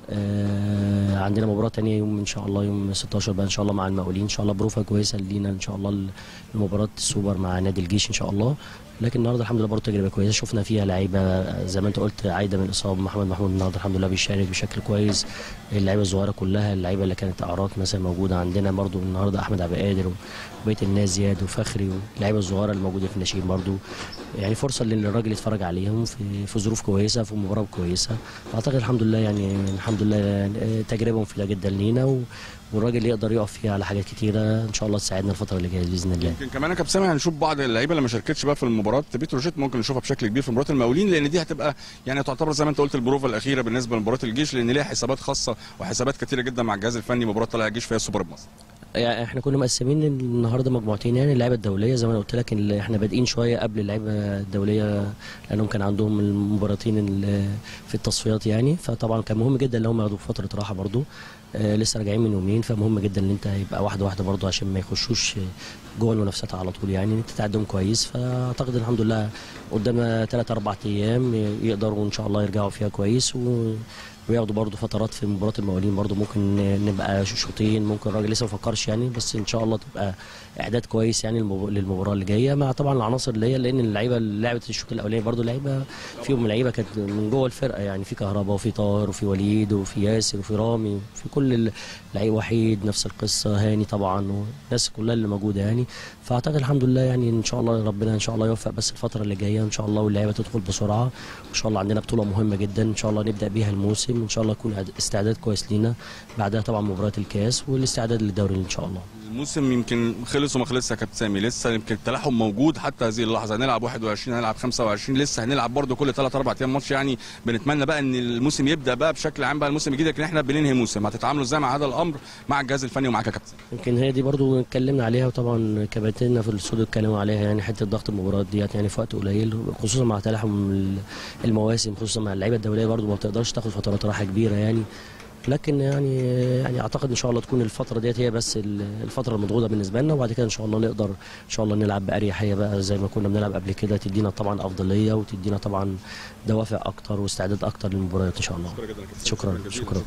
آه، عندنا مباراة تانية يوم ان شاء الله يوم 16 بقى ان شاء الله مع المقاولين ان شاء الله بروفة كويسة لينا ان شاء الله المباراة السوبر مع نادي الجيش ان شاء الله لكن النهارده الحمد لله برضه تجربة كويسة شفنا فيها لعيبة زي ما انت قلت عايدة من الاصابة محمد محمود النهارده الحمد لله بيشارك بشكل كويس اللعيبة الصغيرة كلها اللعيبة اللي كانت اعراض مثلا موجودة عندنا برضه النهارده احمد عبد القادر وبقية الناس زياد وفخري واللعيبة الصغيرة اللي موجودة في الناشئين برضه يعني فرصة للراجل يتفرج عليهم في في ظروف كويسة في مباراة كويسة فاعتقد الحمد لله يعني الحمد لله آه، تجربة مفيدة جدا لينا و- والراجل يقدر يقف فيها على حاجات كتيرة ان شاء الله تساعدنا الفترة اللي جايه بإذن الله يمكن كمان يا كابتن سامي هنشوف بعض اللعيبه اللي ما شاركتش بقى في المباراه بتروجيت ممكن نشوفها بشكل كبير في مباراه المقاولين لان دي هتبقى يعني تعتبر زي ما انت قلت البروفه الاخيره بالنسبه لمباراه الجيش لان ليها حسابات خاصه وحسابات كتيره جدا مع الجهاز الفني مباراه طلائع الجيش فيها السوبر بمصر يعني احنا كنا مقسمين النهارده مجموعتين يعني اللعيبه الدوليه زي ما انا قلت لك اللي احنا بادئين شويه قبل اللعيبه الدوليه لانهم كان عندهم المباراتين ال- في التصفيات يعني فطبعا كان مهم جدا ان هم ياخدوا فتره راحه برضو آه لسه راجعين من يومين فمهم جدا ان انت يبقى واحده واحده برضو عشان ما يخشوش جوه المنافسات على طول يعني انت تعدهم كويس فاعتقد الحمد لله قدامنا ثلاث اربع ايام يقدروا ان شاء الله يرجعوا فيها كويس و وياخدوا برضو فترات في مباراه المقاولين برضو ممكن نبقى شوطين ممكن الراجل لسه ما فكرش يعني بس ان شاء الله تبقى اعداد كويس يعني للمب- للمباراه اللي جايه مع طبعا العناصر اللي هي لان اللعيبه اللي لعبت الشوط الاولاني برضو لعيبه فيهم لعيبه كانت من جوه الفرقه يعني في كهرباء وفي طاهر وفي وليد وفي ياسر وفي رامي وفي كل اللعيبه وحيد نفس القصه هاني طبعا والناس كلها اللي موجوده يعني فاعتقد الحمد لله يعني ان شاء الله ربنا ان شاء الله يوفق بس الفتره اللي جايه ان شاء الله واللعيبه تدخل بسرعه ان شاء الله عندنا بطوله مهمه جدا ان شاء الله نبدا بيها الموسم ان شاء الله يكون استعداد كويس لينا بعدها طبعا مباراه الكاس والاستعداد للدوري ان شاء الله الموسم يمكن خلص وما خلصش يا كابتن سامي لسه يمكن التلاحم موجود حتى هذه اللحظه هنلعب 21 هنلعب 25 لسه هنلعب برضه كل 3 4 ايام ماتش يعني بنتمنى بقى ان الموسم يبدا بقى بشكل عام بقى الموسم الجديد لكن احنا بننهي موسم هتتعاملوا ازاي مع هذا الامر مع الجهاز الفني ومعاك يا كابتن يمكن هي دي برضو اتكلمنا عليها وطبعا كباتننا في الاستوديو اتكلموا عليها يعني حته ضغط المباريات ديت يعني في وقت قليل خصوصا مع تلاحم ال- المواسم خصوصا مع اللعيبه الدوليه برضو ما بتقدرش تاخد فترات راحه كبيره يعني لكن يعني يعني اعتقد ان شاء الله تكون الفتره ديت هي بس ال- الفتره المضغوطه بالنسبه لنا وبعد كده ان شاء الله نقدر ان شاء الله نلعب باريحيه بقى زي ما كنا بنلعب قبل كده تدينا طبعا افضليه وتدينا طبعا دوافع اكتر واستعداد اكتر للمباريات ان شاء الله شكرا شكرا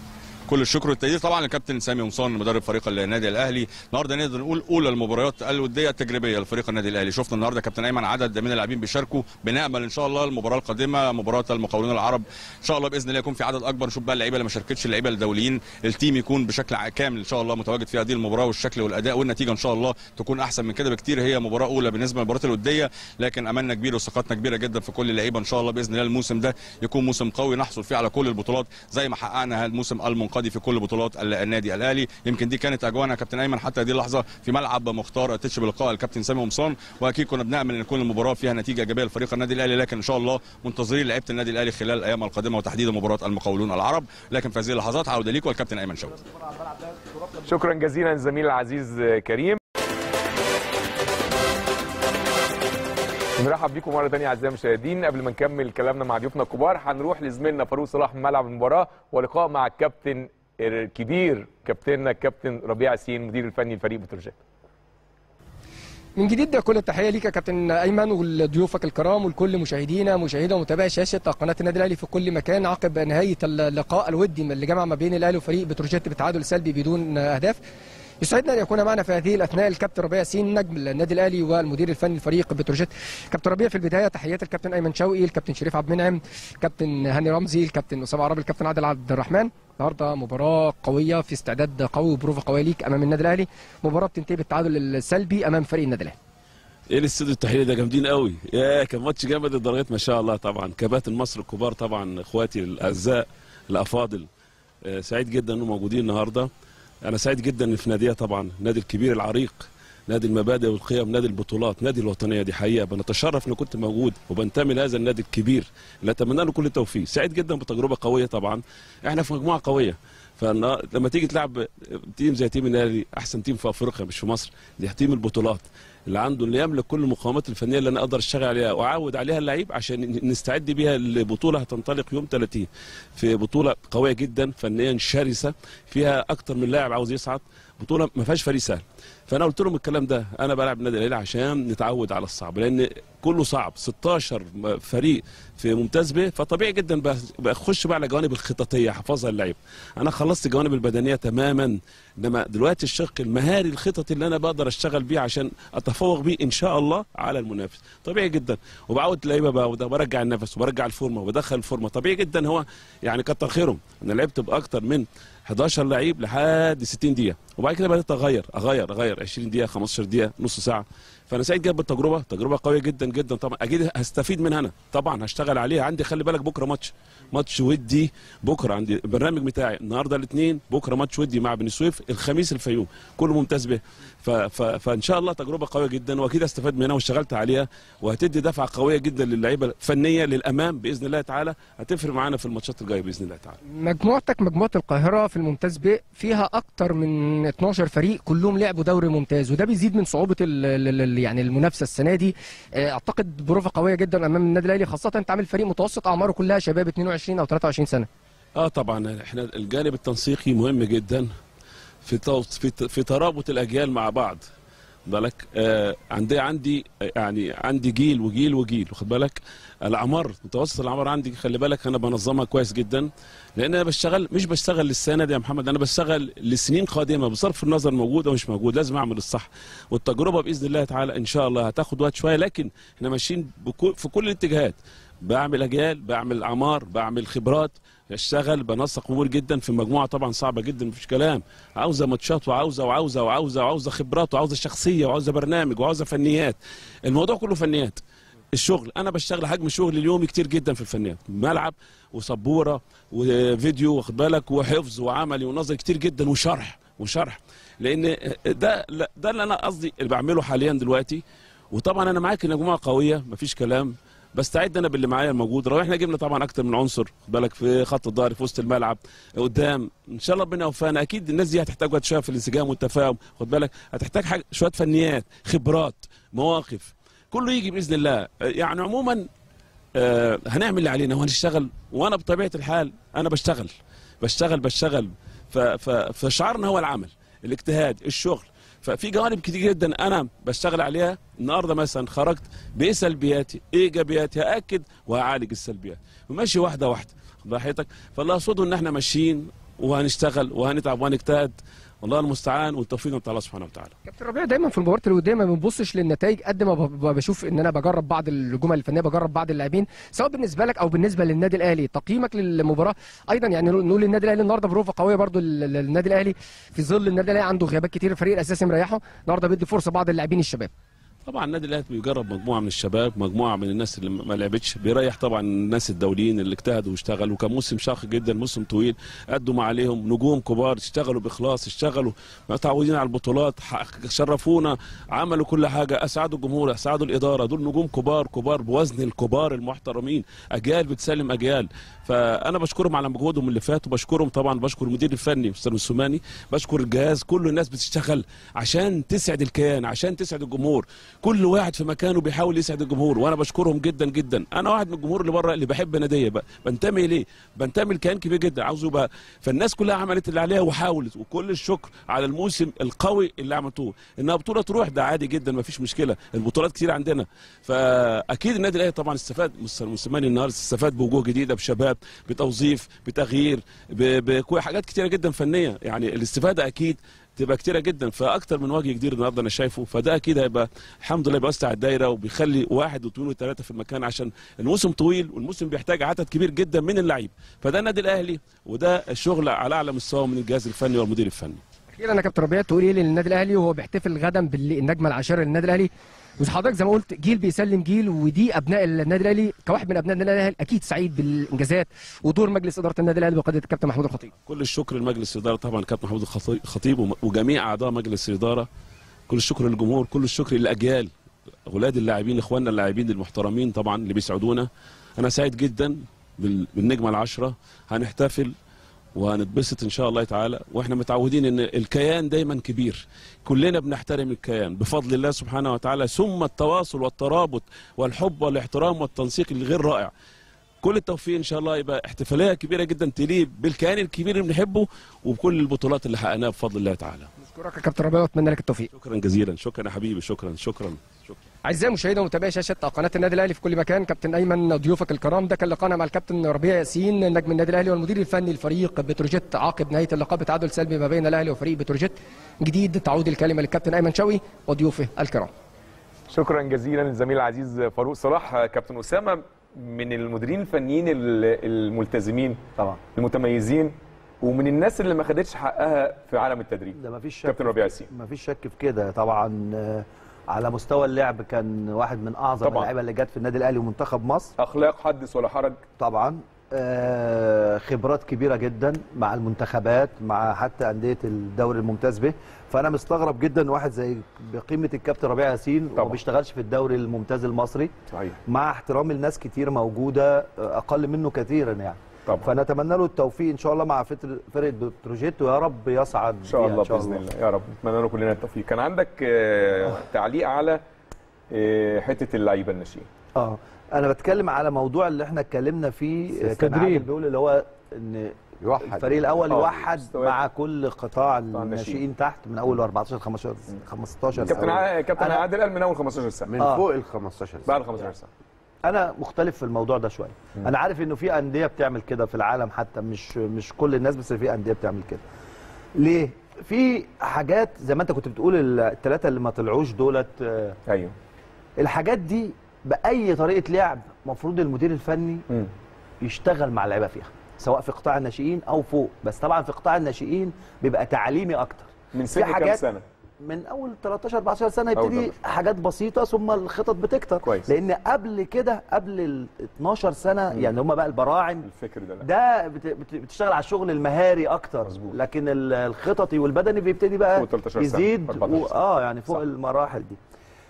كل الشكر والتقدير طبعا للكابتن سامي قمصان مدرب فريق النادي الاهلي النهارده نقدر نقول اولى المباريات الوديه التجريبيه لفريق النادي الاهلي شفنا النهارده كابتن ايمن عدد من اللاعبين بيشاركوا بنامل ان شاء الله المباراه القادمه مباراه المقاولون العرب ان شاء الله باذن الله يكون في عدد اكبر نشوف بقى اللعيبه اللي ما شاركتش اللعيبه الدوليين التيم يكون بشكل ع- كامل ان شاء الله متواجد في هذه المباراه والشكل والاداء والنتيجه ان شاء الله تكون احسن من كده بكتير هي مباراه اولى بالنسبه للمباريات الوديه لكن املنا كبير وثقتنا كبيره جدا في كل اللعيبه ان شاء الله باذن الله الموسم ده يكون موسم قوي نحصل فيه على كل البطولات زي ما حققنا الموسم المنقضي في كل بطولات ال- النادي الاهلي يمكن دي كانت اجوانا يا كابتن ايمن حتى هذه اللحظه في ملعب مختار تتش بلقاء الكابتن سامي قمصان واكيد كنا بنامل ان تكون المباراه فيها نتيجه ايجابيه لفريق النادي الاهلي لكن ان شاء الله منتظرين لعيبه النادي الاهلي خلال الايام القادمه وتحديدا مباراه المقاولون العرب لكن في هذه اللحظات عوده ليكم الكابتن ايمن شوقي شكرا جزيلا الزميل العزيز كريم نرحب بيكم مره ثانيه اعزائي المشاهدين قبل ما نكمل كلامنا مع ضيوفنا الكبار هنروح لزميلنا فاروق صلاح من ملعب المباراه ولقاء مع الكابتن الكبير كابتننا الكابتن ربيع ياسين المدير الفني لفريق بتروجيت من جديد كل التحيه ليك يا كابتن ايمن ولضيوفك الكرام ولكل مشاهدينا مشاهدة ومتابعي شاشه قناه النادي الاهلي في كل مكان عقب نهايه اللقاء الودي اللي جمع ما بين الاهلي وفريق بتروجيت بتعادل سلبي بدون اهداف يسعدنا ان يكون معنا في هذه الاثناء الكابتن ربيع ياسين نجم النادي الاهلي والمدير الفني لفريق بتروجيت كابتن ربيع في البدايه تحيات الكابتن ايمن شوقي الكابتن شريف عبد المنعم الكابتن هاني رمزي الكابتن اسامه عرابي الكابتن عادل عبد الرحمن النهارده مباراه قويه في استعداد قوي وبروفه قويه ليك امام النادي الاهلي مباراه بتنتهي بالتعادل السلبي امام فريق النادي الاهلي ايه الاستوديو التحليلي ده جامدين قوي يا كان ماتش جامد لدرجه ما شاء الله طبعا كباتن مصر الكبار طبعا اخواتي الاعزاء الافاضل آه، سعيد جدا انهم موجودين النهارده انا سعيد جدا ان في ناديه طبعا نادي الكبير العريق نادي المبادئ والقيم نادي البطولات نادي الوطنيه دي حقيقه بنتشرف ان كنت موجود وبنتمي لهذا النادي الكبير اللي اتمنى له كل التوفيق سعيد جدا بتجربه قويه طبعا احنا في مجموعه قويه فلما تيجي تلعب تيم زي تيم الاهلي احسن تيم في افريقيا مش في مصر دي تيم البطولات اللي عنده اللي يملك كل المقومات الفنيه اللي انا اقدر اشتغل عليها واعود عليها اللعيب عشان نستعد بيها لبطوله هتنطلق يوم 30 في بطوله قويه جدا فنيا شرسه فيها اكتر من لاعب عاوز يصعد بطوله ما فيهاش فريق سهل فانا قلت لهم الكلام ده انا بلعب النادي الاهلي عشان نتعود على الصعب لان كله صعب 16 فريق في ممتاز به فطبيعي جدا بخش بقى على جوانب الخططيه حفظها اللعيب انا خلصت الجوانب البدنيه تماما انما دلوقتي الشق المهاري الخططي اللي انا بقدر اشتغل بيه عشان اتفوق بيه ان شاء الله على المنافس طبيعي جدا وبعود اللعيبه بقى وده برجع النفس وبرجع الفورمه وبدخل الفورمه طبيعي جدا هو يعني كتر خيرهم انا لعبت باكتر من 11 لعيب لحد 60 دقيقه وبعد كده بدات اغير اغير اغير 20 دقيقه 15 دقيقه نص ساعه فانا سعيد جدا بالتجربه تجربه قويه جدا جدا طبعا اكيد هستفيد منها انا طبعا هشتغل عليها عندي خلي بالك بكره ماتش ماتش ودي بكره عندي البرنامج بتاعي النهارده الاثنين بكره ماتش ودي مع بني سويف الخميس الفيوم كله ممتاز به ف... ف... فان شاء الله تجربه قويه جدا واكيد استفاد منها واشتغلت عليها وهتدي دفعه قويه جدا للعيبه فنيه للامام باذن الله تعالى هتفرق معانا في الماتشات الجايه باذن الله تعالى مجموعتك مجموعه القاهره في الممتاز ب فيها اكتر من 12 فريق كلهم لعبوا دوري ممتاز وده بيزيد من صعوبه ال... ال... يعني المنافسه السنه دي اعتقد بروفه قويه جدا امام النادي الاهلي خاصه انت عامل فريق متوسط اعماره كلها شباب 22 او 23 سنه اه طبعا احنا الجانب التنسيقي مهم جدا في تو... في في ترابط الاجيال مع بعض بالك آه عندي عندي يعني عندي جيل وجيل وجيل واخد بالك الاعمار متوسط الاعمار عندي خلي بالك انا بنظمها كويس جدا لان انا بشتغل مش بشتغل للسنه دي يا محمد انا بشتغل لسنين قادمه بصرف النظر موجود او مش موجود لازم اعمل الصح والتجربه باذن الله تعالى ان شاء الله هتاخد وقت شويه لكن احنا ماشيين بكو... في كل الاتجاهات بعمل اجيال بعمل اعمار بعمل خبرات اشتغل بنسق امور جدا في مجموعه طبعا صعبه جدا مفيش كلام عاوزه ماتشات وعاوزه وعاوزه وعاوزه وعاوزه خبرات وعاوزه شخصيه وعاوزه برنامج وعاوزه فنيات الموضوع كله فنيات الشغل انا بشتغل حجم شغل اليومي كتير جدا في الفنيات ملعب وسبوره وفيديو واخد بالك وحفظ وعملي ونظري كتير جدا وشرح وشرح لان ده ده اللي انا قصدي اللي بعمله حاليا دلوقتي وطبعا انا معاك ان مجموعه قويه مفيش كلام بستعد انا باللي معايا الموجود لو احنا جبنا طبعا اكتر من عنصر خد بالك في خط الظهر في وسط الملعب قدام ان شاء الله ربنا يوفقنا اكيد الناس دي هتحتاج وقت شويه في الانسجام والتفاهم خد بالك هتحتاج حاجه شويه فنيات خبرات مواقف كله يجي باذن الله يعني عموما آه هنعمل اللي علينا وهنشتغل وانا بطبيعه الحال انا بشتغل بشتغل بشتغل فشعارنا هو العمل الاجتهاد الشغل ففي جوانب كتير جدا انا بشتغل عليها النهارده مثلا خرجت بايه سلبياتي ايه ايجابياتي هاكد وهعالج السلبيات وماشي واحده واحده براحتك فاللي اقصده ان احنا ماشيين وهنشتغل وهنتعب وهنجتهد والله المستعان والتوفيق من الله سبحانه وتعالى كابتن ربيع دايما في المباريات اللي قدام ما بنبصش للنتائج قد ما بشوف ان انا بجرب بعض الجمل الفنيه بجرب بعض اللاعبين سواء بالنسبه لك او بالنسبه للنادي الاهلي تقييمك للمباراه ايضا يعني نقول النادي الاهلي النهارده بروفه قويه برضو للنادي الاهلي في ظل النادي الاهلي عنده غيابات كتير الفريق الاساسي مريحه النهارده بيدي فرصه بعض اللاعبين الشباب طبعا النادي الاهلي بيجرب مجموعه من الشباب مجموعه من الناس اللي ما لعبتش بيريح طبعا الناس الدوليين اللي اجتهدوا واشتغلوا وكان موسم شاق جدا موسم طويل قدوا ما عليهم نجوم كبار اشتغلوا باخلاص اشتغلوا متعودين على البطولات شرفونا عملوا كل حاجه اسعدوا الجمهور اسعدوا الاداره دول نجوم كبار كبار بوزن الكبار المحترمين اجيال بتسلم اجيال فانا بشكرهم على مجهودهم اللي فات وبشكرهم طبعا بشكر المدير الفني مستر السوماني بشكر الجهاز كل الناس بتشتغل عشان تسعد الكيان عشان تسعد الجمهور كل واحد في مكانه بيحاول يسعد الجمهور وانا بشكرهم جدا جدا انا واحد من الجمهور اللي بره اللي بحب ناديه بقى بنتمي ليه بنتمي لكيان كبير جدا عاوز يبقى فالناس كلها عملت اللي عليها وحاولت وكل الشكر على الموسم القوي اللي عملتوه انها بطوله تروح ده عادي جدا ما فيش مشكله البطولات كتير عندنا فاكيد النادي الاهلي طبعا استفاد مستر موسيماني النهارده استفاد بوجوه جديده بشباب بتوظيف بتغيير ب- بكو- حاجات كتيره جدا فنيه يعني الاستفاده اكيد تبقى كتيره جدا فاكتر من وجه جديد النهارده انا شايفه فده اكيد هيبقى الحمد لله بيوسع الدايره وبيخلي واحد واثنين وثلاثه في المكان عشان الموسم طويل والموسم بيحتاج عدد كبير جدا من اللعيبه فده النادي الاهلي وده الشغل على اعلى مستوى من الجهاز الفني والمدير الفني اخيرا يا كابتن ربيع تقول ايه للنادي الاهلي وهو بيحتفل غدا بالنجمه العاشره للنادي الاهلي وحضرتك زي ما قلت جيل بيسلم جيل ودي ابناء النادي الاهلي كواحد من ابناء النادي الاهلي اكيد سعيد بالانجازات ودور مجلس اداره النادي الاهلي بقياده الكابتن محمود الخطيب كل الشكر لمجلس الاداره طبعا كابتن محمود الخطي- الخطيب وم- وجميع اعضاء مجلس الاداره كل الشكر للجمهور كل الشكر للاجيال اولاد اللاعبين اخواننا اللاعبين المحترمين طبعا اللي بيساعدونا انا سعيد جدا بال- بالنجمه العشره هنحتفل وهنتبسط ان شاء الله تعالى واحنا متعودين ان الكيان دايما كبير كلنا بنحترم الكيان بفضل الله سبحانه وتعالى ثم التواصل والترابط والحب والاحترام والتنسيق الغير رائع كل التوفيق ان شاء الله يبقى احتفاليه كبيره جدا تليق بالكيان الكبير اللي بنحبه وبكل البطولات اللي حققناها بفضل الله تعالى اشكرك يا كابتن ربيع واتمنى لك التوفيق شكرا جزيلا شكرا يا حبيبي شكرا شكرا شكرا اعزائي المشاهدين ومتابعي شاشه قناه النادي الاهلي في كل مكان كابتن ايمن ضيوفك الكرام ده كان لقاءنا مع الكابتن ربيع ياسين نجم النادي الاهلي والمدير الفني لفريق بتروجيت عقب نهايه اللقاء بتعادل سلبي ما بين الاهلي وفريق بتروجيت جديد تعود الكلمه للكابتن ايمن شوقي وضيوفه الكرام شكرا جزيلا للزميل العزيز فاروق صلاح كابتن اسامه من المديرين الفنيين ال- الملتزمين طبعا المتميزين ومن الناس اللي ما خدتش حقها في عالم التدريب ده مفيش شك كابتن ربيع ياسين ما فيش شك في كده طبعا آه، على مستوى اللعب كان واحد من اعظم طبعاً. اللعيبه اللي جت في النادي الاهلي ومنتخب مصر اخلاق حدث ولا حرج طبعا آه، خبرات كبيره جدا مع المنتخبات مع حتى انديه الدوري الممتاز به فانا مستغرب جدا واحد زي بقيمه الكابتن ربيع ياسين طبعاً. وما بيشتغلش في الدوري الممتاز المصري صحيح مع احترام الناس كتير موجوده آه، اقل منه كثيرا يعني طبعا فنتمنى له التوفيق ان شاء الله مع فتر- فرقه بتروجيت ويا رب يصعد ان شاء بيها الله باذن الله يا رب نتمنى له كلنا التوفيق كان عندك آه، تعليق على آه، حته اللعيبه الناشئين اه انا بتكلم على موضوع اللي احنا اتكلمنا فيه آه، كان التدريب. عادل بيقول اللي هو ان يوحد الفريق الاول آه، يوحد مستويات. مع كل قطاع الناشئين. الناشئين تحت من اول 14 15 15 كابتن سنة. ع- كابتن أنا- عادل قال من اول 15 سنه من آه. فوق ال 15 سنه بعد 15 سنه انا مختلف في الموضوع ده شويه انا عارف انه في انديه بتعمل كده في العالم حتى مش مش كل الناس بس في انديه بتعمل كده ليه في حاجات زي ما انت كنت بتقول الثلاثه اللي ما طلعوش دولت آه، ايوه الحاجات دي باي طريقه لعب المفروض المدير الفني مم. يشتغل مع اللعيبه فيها سواء في قطاع الناشئين او فوق بس طبعا في قطاع الناشئين بيبقى تعليمي اكتر من في سن كام حاجات سنه من اول 13 14 سنه أول يبتدي 13. حاجات بسيطه ثم الخطط بتكتر كويس. لان قبل كده قبل ال 12 سنه يعني هم بقى البراعم الفكر ده لا. ده بت- بت- بتشتغل على الشغل المهاري اكتر مظبوط. لكن ال- الخططي والبدني بيبتدي بقى فوق 13 سنة، يزيد 14 و... سنة. اه يعني فوق صح. المراحل دي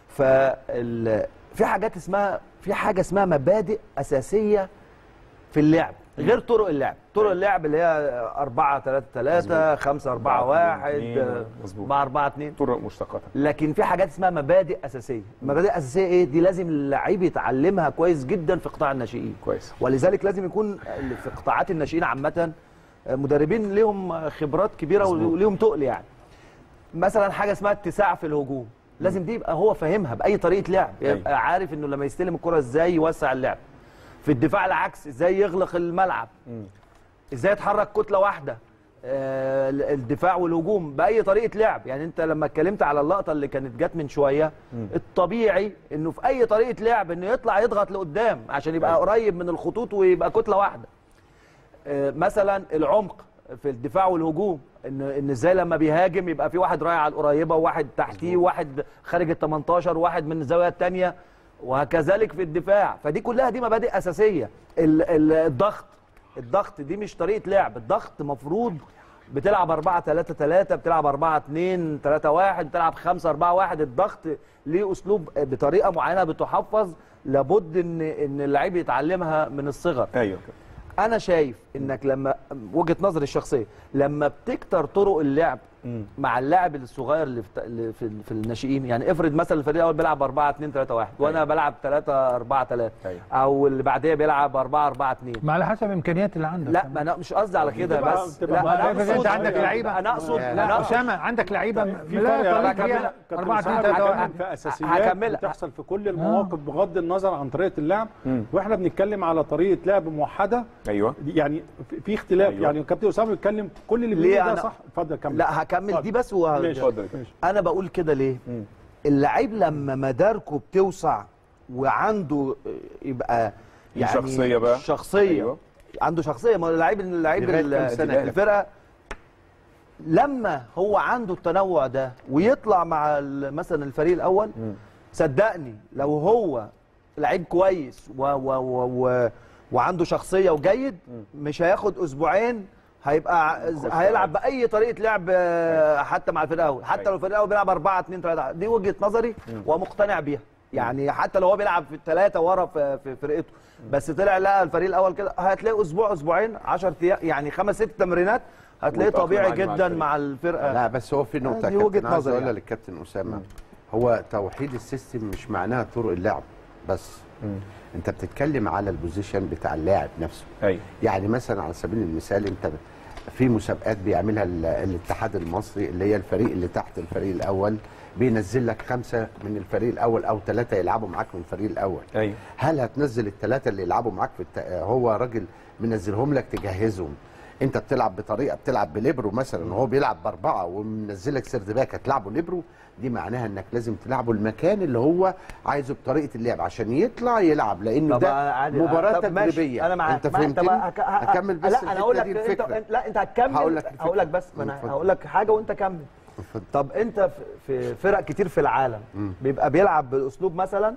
فال... في حاجات اسمها في حاجه اسمها مبادئ اساسيه في اللعب غير طرق اللعب طرق اللعب اللي هي 4 3 3 5 4 1 اتنين، مظبوط. 4 4 2 طرق مشتقه لكن في حاجات اسمها مبادئ اساسيه مبادئ اساسيه ايه دي لازم اللعيب يتعلمها كويس جدا في قطاع الناشئين كويس ولذلك لازم يكون في قطاعات الناشئين عامه مدربين ليهم خبرات كبيره مظبوط. وليهم تقل يعني مثلا حاجه اسمها اتساع في الهجوم لازم دي يبقى هو فاهمها باي طريقه لعب يبقى عارف انه لما يستلم الكره ازاي يوسع اللعب في الدفاع العكس ازاي يغلق الملعب ازاي يتحرك كتله واحده آه، الدفاع والهجوم باي طريقه لعب يعني انت لما اتكلمت على اللقطه اللي كانت جت من شويه الطبيعي انه في اي طريقه لعب انه يطلع يضغط لقدام عشان يبقى قريب من الخطوط ويبقى كتله واحده آه، مثلا العمق في الدفاع والهجوم ان ان ازاي لما بيهاجم يبقى في واحد رايح على القريبه وواحد تحتيه وواحد خارج ال 18 وواحد من الزاويه الثانيه وهكذلك في الدفاع فدي كلها دي مبادئ اساسيه ال- ال- الضغط الضغط دي مش طريقه لعب الضغط مفروض بتلعب 4 3 3 بتلعب 4 2 3 1 بتلعب 5 4 1 الضغط ليه اسلوب بطريقه معينه بتحفظ لابد ان ان اللعيب يتعلمها من الصغر ايوه انا شايف انك لما وجهه نظري الشخصيه لما بتكتر طرق اللعب مع اللاعب الصغير اللي في اللي في, في الناشئين يعني افرض مثلا الفريق الاول بيلعب 4 2 3 1 وانا بلعب 3 4 3 أيوة. او اللي بعديها بيلعب 4 4 2 ما على حسب الامكانيات اللي عندك لا ما انا مش قصدي على كده بتبقى- بس بتبقى لا ما انا افرض انت اقصد عندك لعيبه انا اقصد لا انا اقصد اسامه عندك لعيبه في لا فرق طريقه كابتن- لعب كابتن 4 2 سعد 3 بيتكلم 1 في اساسيات هكملها. بتحصل في كل المواقف بغض النظر عن طريقه اللعب واحنا بنتكلم على طريقه لعب موحده ايوه يعني في- في اختلاف أيوة. يعني كابتن اسامه بيتكلم كل اللي ليه بيقوله ده أنا- صح اتفضل كمل لا هكمل دي بس وه... ماشي اتفضل. ماشي. انا بقول كده ليه اللعيب لما مداركه بتوسع وعنده يبقى يعني شخصية بقى. شخصيه أيوة. أيوة. عنده شخصيه ما هو اللعيب اللعيب لغاية ال- كام سنة؟ الفرقه لما هو عنده التنوع ده ويطلع مع ال- مثلا الفريق الاول صدقني لو هو لعيب كويس و و و و وعنده شخصيه وجيد مش هياخد اسبوعين هيبقى ع- هيلعب باي طريقه لعب آه، حتى مع الفريق الاول حتى لو الفريق الاول بيلعب 4 2 3 دي وجهه نظري ومقتنع بيها يعني حتى لو هو بيلعب في الثلاثه ورا في, في فرقته بس طلع لقى الفريق الاول كده هتلاقي اسبوع اسبوعين 10 ايام يعني خمس ست تمرينات هتلاقيه ويتأقلم طبيعي عادي مع جدا الفريق. مع الفرقه لا بس هو في نقطة دي كابتن وجهة عايز نظري أقولها يعني. للكابتن أسامة هو توحيد السيستم مش معناها طرق اللعب بس أنت بتتكلم على البوزيشن بتاع اللاعب نفسه ايوه يعني مثلا على سبيل المثال أنت في مسابقات بيعملها ال- الاتحاد المصري اللي هي الفريق اللي تحت الفريق الأول بينزل لك خمسة من الفريق الأول أو ثلاثة يلعبوا معاك من الفريق الأول ايوه هل هتنزل الثلاثه اللي يلعبوا معاك في الت... هو راجل منزلهم لك تجهزهم انت بتلعب بطريقه بتلعب بليبرو مثلا وهو بيلعب باربعه ومنزلك سرد باك هتلعبه ليبرو دي معناها انك لازم تلعبه المكان اللي هو عايزه بطريقه اللعب عشان يطلع يلعب لانه طب ده عادي. مباراه طب ماشي. تجريبيه انا معاك انت معاك. فهمتني طب هك- ه- هكمل بس لا انا هقول الحتة لك دي انت الفكرة. انت- لا انت هتكمل هقول لك الفكرة. هقول لك بس ما انا اتفضل. هقول لك حاجه وانت كمل اتفضل. طب انت في- في فرق كتير في العالم بيبقى بيلعب بالاسلوب مثلا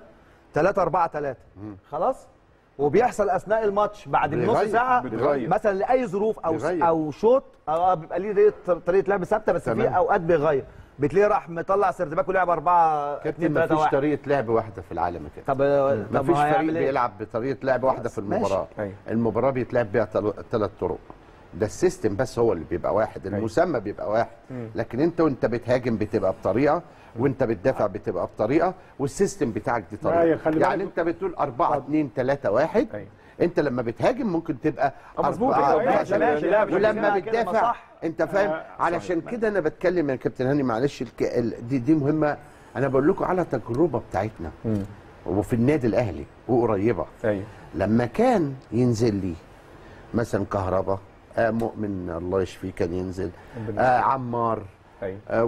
3 4 3 خلاص وبيحصل اثناء الماتش بعد النص بيغير- ساعه بيغير. مثلا لاي ظروف او بيغير. او شوط اه بيبقى ليه طريقة- طريقه لعب ثابته بس في تمام. اوقات بيغير بتلاقيه راح مطلع سردباك ولعب 4 2 كابتن 3 مفيش 1 طريقه لعب واحده في العالم كده طب طب مفيش هو فريق هيعمل ايه؟ بيلعب بطريقه لعب واحده في ماشي. المباراه أيوة. المباراه بيتلعب بيها ثلاث طرق ده السيستم بس هو اللي بيبقى واحد المسمى بيبقى واحد لكن انت وانت بتهاجم بتبقى بطريقه وانت بتدافع بتبقى بطريقه والسيستم بتاعك دي لا، طريقه خلي يعني بالك. انت بتقول 4 2 3 1 أيوة. انت لما بتهاجم ممكن تبقى آه، مظبوط. أربعة، أيوة، أربعة، ماشي، ثلاثة. ماشي، لا، مش ولما كده، كده، ما بتدافع صح. انت فاهم آه، علشان كده انا بتكلم يا كابتن هاني معلش الك... ال- دي دي مهمه انا بقول لكم على تجربه بتاعتنا وفي النادي الاهلي وقريبه ايوه لما كان ينزل لي مثلا كهربا آه مؤمن الله يشفيه كان ينزل آه عمار ايوه آه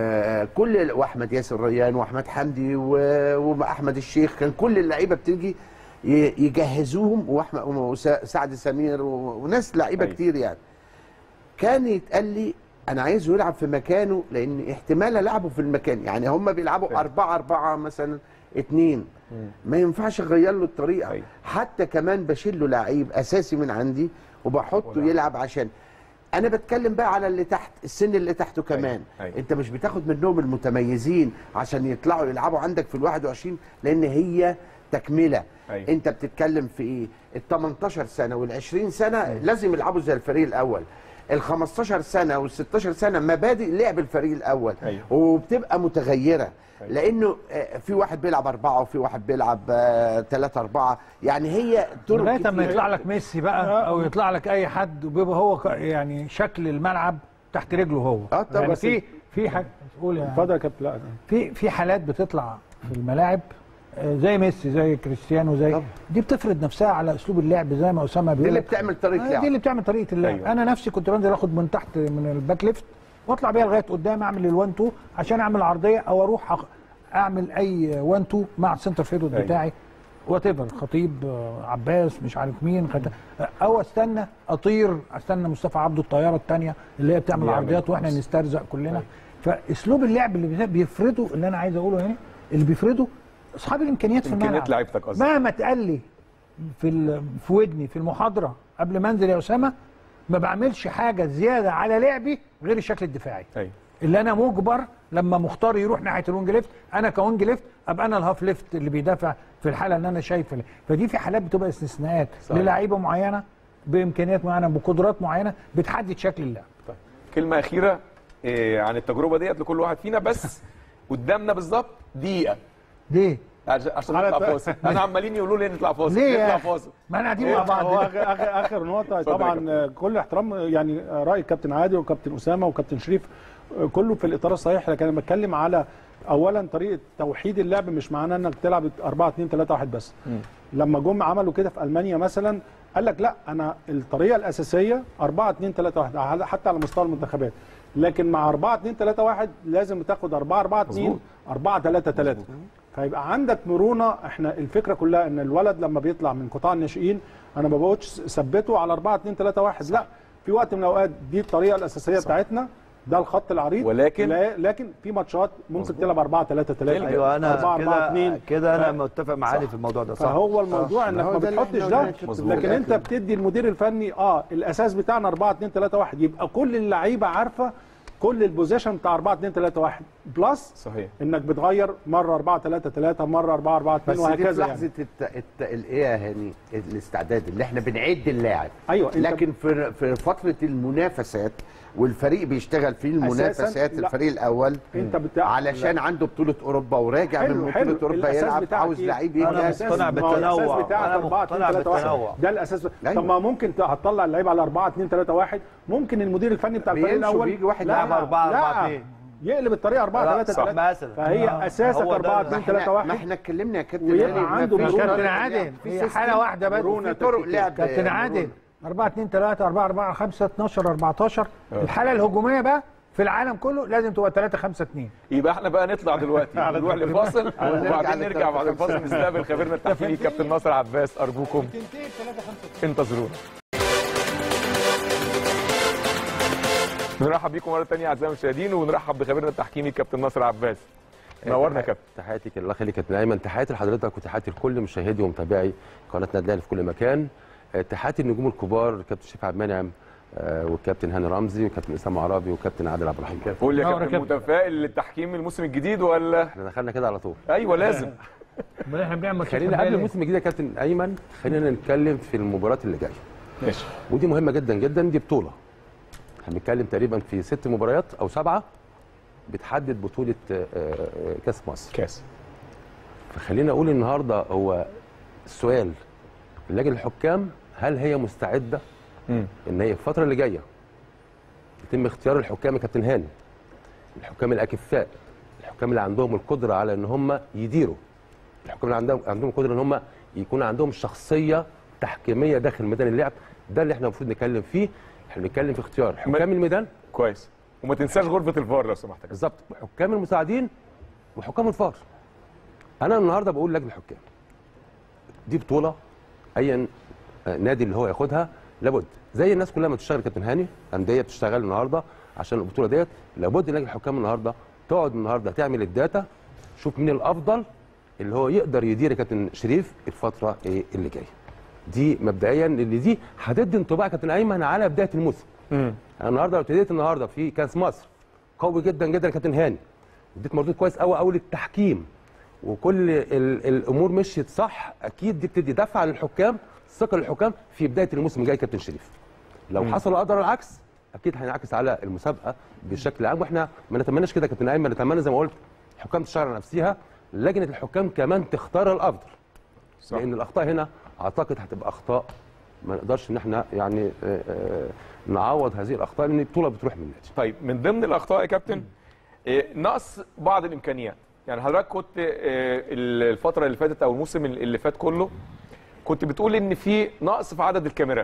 وكل واحمد ياسر ريان واحمد حمدي و- واحمد الشيخ كان كل اللعيبه بتيجي ي- يجهزوهم واحمد وسعد سمير و- وناس لعيبه أيوة. كتير يعني كان يتقال لي انا عايزه يلعب في مكانه لان احتمال العبه في المكان يعني هم بيلعبوا أيوة. أربعة أربعة مثلا اتنين ما ينفعش اغير له الطريقه أيوة. حتى كمان بشيل له لعيب اساسي من عندي وبحطه ولا- يلعب عشان انا بتكلم بقى على اللي تحت السن اللي تحته كمان أيوة. انت مش بتاخد منهم المتميزين عشان يطلعوا يلعبوا عندك في ال 21 لان هي تكمله أيوة. انت بتتكلم في ايه ال 18 سنه وال 20 سنه لازم يلعبوا زي الفريق الاول ال 15 سنه وال 16 سنه مبادئ لعب الفريق الاول أيوة. وبتبقى متغيره لانه آه، في واحد بيلعب اربعه وفي واحد بيلعب ثلاثه اربعه يعني هي طرق لغايه اما كتير. يطلع لك ميسي بقى او يطلع لك اي حد وبيبقى هو ك- يعني شكل الملعب تحت رجله هو آه، طبعا. يعني بس في في حاجه قول يا اتفضل يا كابتن لا في في حالات بتطلع في الملاعب آه، زي ميسي زي كريستيانو زي طبعا. دي بتفرض نفسها على اسلوب اللعب زي ما اسامه دي بيقول اللي لك. بتعمل طريقه آه، لعب دي اللي بتعمل طريقه اللعب أيوة. أيوة. انا نفسي كنت بنزل اخد من تحت من الباك ليفت واطلع بيها لغايه قدام اعمل الوان تو عشان اعمل عرضيه او اروح أخ- اعمل اي وان تو مع السنتر فيرود أيوة. بتاعي وات ايفر خطيب آه، عباس مش عارف مين خد... او استنى اطير استنى مصطفى عبده الطياره الثانيه اللي هي بتعمل بيعمل عرضيات واحنا بس. نسترزق كلنا فاسلوب اللعب اللي بي- بيفرضه اللي انا عايز اقوله هنا اللي بيفرضه اصحاب الامكانيات في امكانيات الملعب لعيبتك قصدي مهما اتقال لي في ال- في ودني في المحاضره قبل ما انزل يا اسامه ما بعملش حاجه زياده على لعبي غير الشكل الدفاعي ايوه اللي انا مجبر لما مختار يروح ناحيه الوينج ليفت انا كوينج ليفت ابقى انا الهاف ليفت اللي بيدافع في الحاله ان انا شايف ال- فدي في حالات بتبقى استثناءات صحيح. للعيبه معينه بامكانيات معينه بقدرات معينه بتحدد شكل اللعب كلمه اخيره إيه عن التجربه ديت لكل واحد فينا بس قدامنا بالظبط دقيقه ليه؟ عشان عشان على نطلع ت- فاصل انا عمالين يقولوا لي نطلع فاصل ليه يا نطلع أخي؟ فاصل ما احنا قاعدين مع هو بعض اخر اخر, آخر نقطه اتفضل يا طبعا كابتن. آه، كل احترام يعني آه، راي الكابتن عادل وكابتن اسامه وكابتن شريف آه، كله في الاطار الصحيح لكن انا بتكلم على اولا طريقه توحيد اللعب مش معناه انك تلعب 4 2 3 1 بس لما جم عملوا كده في المانيا مثلا قال لك لا انا الطريقه الاساسيه 4 2 3 1 على- حتى على مستوى المنتخبات لكن مع 4 2 3 1 لازم تاخد 4 4 2 مظبوط. 4 3 3 فيبقى عندك مرونه احنا الفكره كلها ان الولد لما بيطلع من قطاع الناشئين انا ما بقولش ثبته على 4 2 3 1 لا في وقت من الاوقات دي الطريقه الاساسيه بتاعتنا ده الخط العريض ولكن- لا لكن في ماتشات ممكن تلعب 4 3 3 ايوه انا 4 4 كده 2 كده انا متفق مع علي في الموضوع ده صح فهو الموضوع انك هو ما ده اللي بتحطش احنا ده قلناه كده. مظبوط. لكن انت بتدي المدير الفني اه الاساس بتاعنا 4 2 3 1 يبقى كل اللعيبه عارفه كل البوزيشن بتاع 4 2 3 1 بلس صحيح انك بتغير مره 4 3 3 مره 4 4 2 بس دي في وهكذا لحظه يعني. الت... الت... الايه يا هاني الاستعداد اللي احنا بنعد اللاعب ايوه انت لكن في في فتره المنافسات والفريق بيشتغل في المنافسات لا. الفريق الاول انت بتاع علشان عنده بطوله اوروبا وراجع حلو من حلو بطوله اوروبا الأساس يلعب بتاعك عاوز إيه؟ لعيب أنا يجهز مقتنع ما هو بالتنوع. الاساس بتاعك أنا 4 2 مقتنع 3 1 بالتنوع. ده الاساس أيوة. طب ما ممكن ت- هتطلع اللعيب على 4 2 3 1 ممكن المدير الفني بتاع الفريق بيمشوا الاول بيجي واحد لا يلعب لا 4 لا 4 2 يقلب الطريقه 4 لا، 3 صح 3 مثلا فهي اساسك هو ده 4 اللي- 2 ما 3 احنا, 1 ما احنا اتكلمنا يا كابتن ويبقى هاني، ما عنده فيش مرونة. طريقة كابتن لعب، عادل في هي سيستم، حاله واحده بس مرونة، في طرق لعب كابتن عادل 4 2 3 4 4 5 12 14 الحاله الهجوميه بقى في العالم كله لازم تبقى 3 5 2 يبقى احنا بقى نطلع دلوقتي نروح لفاصل ونرجع وبعدين نرجع بعد للتلاتة الفاصل نستقبل خبيرنا التحكيمي كابتن ناصر عباس ارجوكم انتظرونا نرحب بيكم مره ثانيه اعزائي المشاهدين ونرحب بخبيرنا التحكيمي كابتن ناصر عباس نورنا يا كابتن تحياتي الله يخليك يا كابتن ايمن تحياتي لحضرتك وتحياتي لكل مشاهدي ومتابعي قناه نادي الاهلي في كل مكان آه، تحياتي النجوم الكبار الكابتن شريف عبد المنعم آه، والكابتن هاني رمزي والكابتن اسامه عرابي والكابتن عادل عبد الرحيم قول لي يا نور يا كابتن كابتن. متفائل للتحكيم الموسم الجديد ولا احنا دخلنا كده على طول ايوه لازم امال احنا بنعمل ماتشات خلينا قبل خبالة. الموسم الجديد يا كابتن ايمن خلينا نتكلم في المباراه اللي جايه ماشي ودي مهمه جدا جدا دي بطوله احنا بنتكلم تقريبا في ست مباريات او سبعه بتحدد بطوله آه، آه، كاس مصر كاس فخلينا اقول النهارده هو السؤال لجنه الحكام هل هي مستعده مم. ان هي الفتره اللي جايه يتم اختيار الحكام يا كابتن هاني الحكام الاكفاء الحكام اللي عندهم القدره على ان هم يديروا الحكام اللي عندهم عندهم القدره ان هم يكون عندهم شخصيه تحكيميه داخل ميدان اللعب ده اللي احنا المفروض نتكلم فيه احنا بنتكلم في اختيار حكام الميدان كويس وما تنساش غرفه الفار لو سمحت بالظبط وحكام المساعدين وحكام الفار انا النهارده بقول لجنه الحكام دي بطوله ايا آه، نادي اللي هو ياخدها لابد زي الناس كلها ما بتشتغل كابتن هاني انديه بتشتغل النهارده عشان البطوله ديت لابد لجنه الحكام النهارده تقعد النهارده تعمل الداتا شوف مين الافضل اللي هو يقدر يدير يا كابتن شريف الفتره إيه اللي جايه دي مبدئيا اللي دي هتدي انطباع يا كابتن ايمن على بدايه الموسم مم. انا النهارده لو ابتديت النهارده في كاس مصر قوي جدا جدا يا كابتن هاني اديت مردود كويس قوي قوي للتحكيم وكل ال- الامور مشيت صح اكيد دي بتدي دفعه للحكام ثقه للحكام في بدايه الموسم الجاي كابتن شريف لو حصل قدر العكس اكيد هينعكس على المسابقه بشكل عام واحنا ما نتمناش كده يا كابتن ايمن نتمنى زي ما قلت الحكام تشتغل على نفسها لجنه الحكام كمان تختار الافضل صح. لان الاخطاء هنا اعتقد هتبقى اخطاء ما نقدرش ان احنا يعني آه، آه، نعوض هذه الاخطاء لان البطوله بتروح من النادي طيب من ضمن الاخطاء يا كابتن إيه، نقص بعض الامكانيات يعني حضرتك كنت إيه، الفتره اللي فاتت او الموسم اللي فات كله كنت بتقول ان في نقص في عدد الكاميرات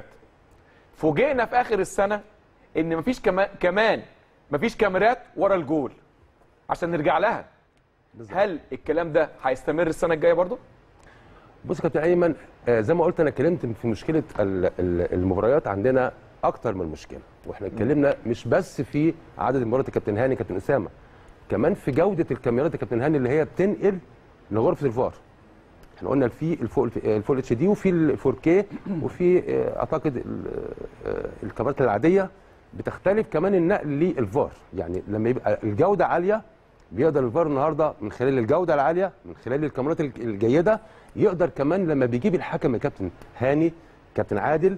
فوجئنا في اخر السنه ان مفيش كما كمان مفيش كاميرات ورا الجول عشان نرجع لها هل الكلام ده هيستمر السنه الجايه برضو بص يا كابتن ايمن آه، زي ما قلت انا اتكلمت في مشكله ال- ال- المباريات عندنا اكتر من مشكله واحنا اتكلمنا مش بس في عدد المباريات يا كابتن هاني كابتن اسامه كمان في جوده الكاميرات يا كابتن هاني اللي هي بتنقل لغرفه الفار احنا قلنا في الفول الفول اتش دي وفي ال 4 كي وفي آه، اعتقد ال- آه، الكاميرات العاديه بتختلف كمان النقل للفار يعني لما يبقى الجوده عاليه بيقدر الفار النهارده من خلال الجوده العاليه من خلال الكاميرات الج- الجيده يقدر كمان لما بيجيب الحكم يا كابتن هاني كابتن عادل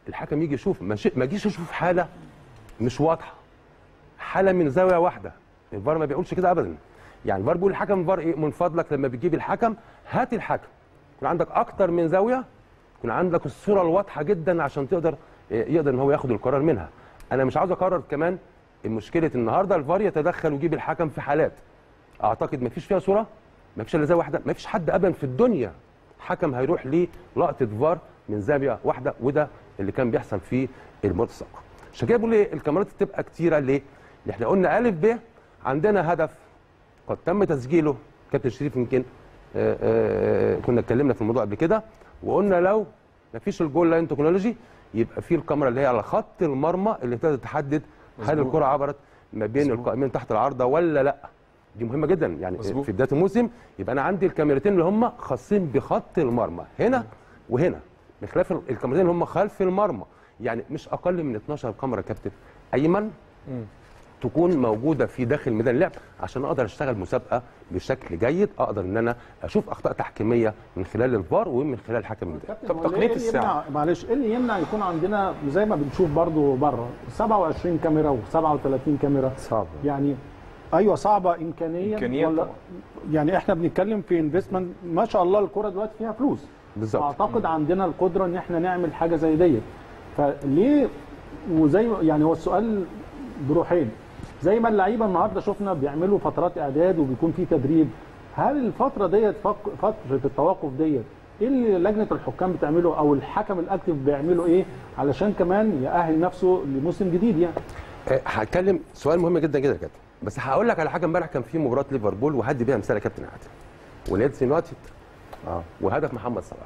الحكم يجي يشوف ما شي- ما يجيش يشوف حاله مش واضحه حاله من زاويه واحده الفار ما بيقولش كده ابدا يعني الفار بيقول الحكم الفار ايه من فضلك لما بتجيب الحكم هات الحكم يكون عندك اكتر من زاويه يكون عندك الصوره الواضحه جدا عشان تقدر إيه، يقدر ان هو ياخد القرار منها انا مش عاوز اكرر كمان مشكله النهارده الفار يتدخل ويجيب الحكم في حالات اعتقد ما فيش فيها صوره ما فيش الا زاويه واحده ما فيش حد ابدا في الدنيا حكم هيروح للقطه فار من زاويه واحده وده اللي كان بيحصل في المباراه السابقه عشان كده بقول ايه الكاميرات بتبقى كتيره ليه؟ لأن احنا قلنا الف ب عندنا هدف قد تم تسجيله كابتن شريف يمكن آه، آه، كنا اتكلمنا في الموضوع قبل كده وقلنا لو ما فيش الجول لاين تكنولوجي يبقى في الكاميرا اللي هي على خط المرمى اللي تقدر تحدد هل مظبوط. الكره عبرت ما بين القائمين تحت العارضه ولا لا دي مهمه جدا يعني مظبوط. في بدايه الموسم يبقى انا عندي الكاميرتين اللي هم خاصين بخط المرمى هنا وهنا بخلاف ال- الكاميرتين اللي هم خلف المرمى يعني مش اقل من 12 كاميرا كابتن ايمن تكون موجوده في داخل ميدان اللعب عشان اقدر اشتغل مسابقه بشكل جيد اقدر ان انا اشوف اخطاء تحكيميه من خلال الفار ومن خلال الحكم الميدان طب هو تقنية إيه اللي الساعة؟ يمنع معلش ايه اللي يمنع يكون عندنا زي ما بنشوف برضو بره 27 كاميرا و37 كاميرا صعب يعني ايوه صعبه امكانيا إمكانيات ولا طبعاً. يعني احنا بنتكلم في انفستمنت ما شاء الله الكره دلوقتي فيها فلوس بالظبط اعتقد عندنا القدره ان احنا نعمل حاجه زي ديت فليه وزي يعني هو السؤال بروحين زي ما اللعيبه النهارده شفنا بيعملوا فترات اعداد وبيكون في تدريب هل الفتره ديت فق- فتره التوقف ديت ايه اللي لجنه الحكام بتعمله او الحكم الاكتف بيعمله ايه علشان كمان يأهل نفسه لموسم جديد يعني أه، هتكلم سؤال مهم جدا جدا يا كابتن بس هقول لك على حاجه امبارح كان في مباراه ليفربول وهدي بيها مثال يا كابتن عادل وليدسون يونايتد اه وهدف محمد صلاح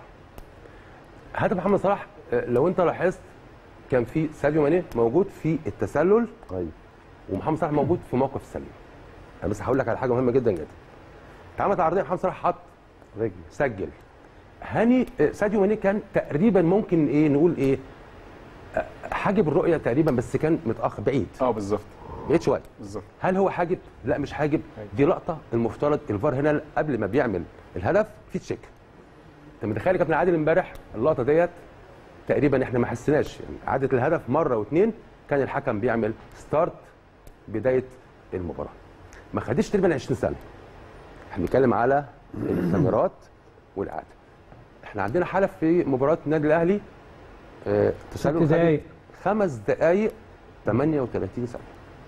هدف محمد صلاح أه، لو انت لاحظت كان في ساديو ماني موجود في التسلل طيب ومحمد صلاح موجود في موقف السليم انا بس هقول لك على حاجه مهمه جدا جدا اتعملت عرضيه محمد صلاح حط رجل سجل هاني آه، ساديو ماني كان تقريبا ممكن ايه نقول ايه آه، حاجب الرؤيه تقريبا بس كان متاخر بعيد اه بالظبط بعيد شويه بالظبط هل هو حاجب؟ لا مش حاجب دي لقطه المفترض الفار هنا قبل ما بيعمل الهدف في تشيك انت متخيل يا كابتن عادل امبارح اللقطه ديت تقريبا احنا ما حسيناش يعني عاده الهدف مره واثنين كان الحكم بيعمل ستارت بدايه المباراه ما خدش تقريبا 20 سنه احنا بنتكلم على الكاميرات والاعاده احنا عندنا حاله في مباراه النادي الاهلي آه، تسلل ست خدت دقايق. خمس دقائق 38 ثانيه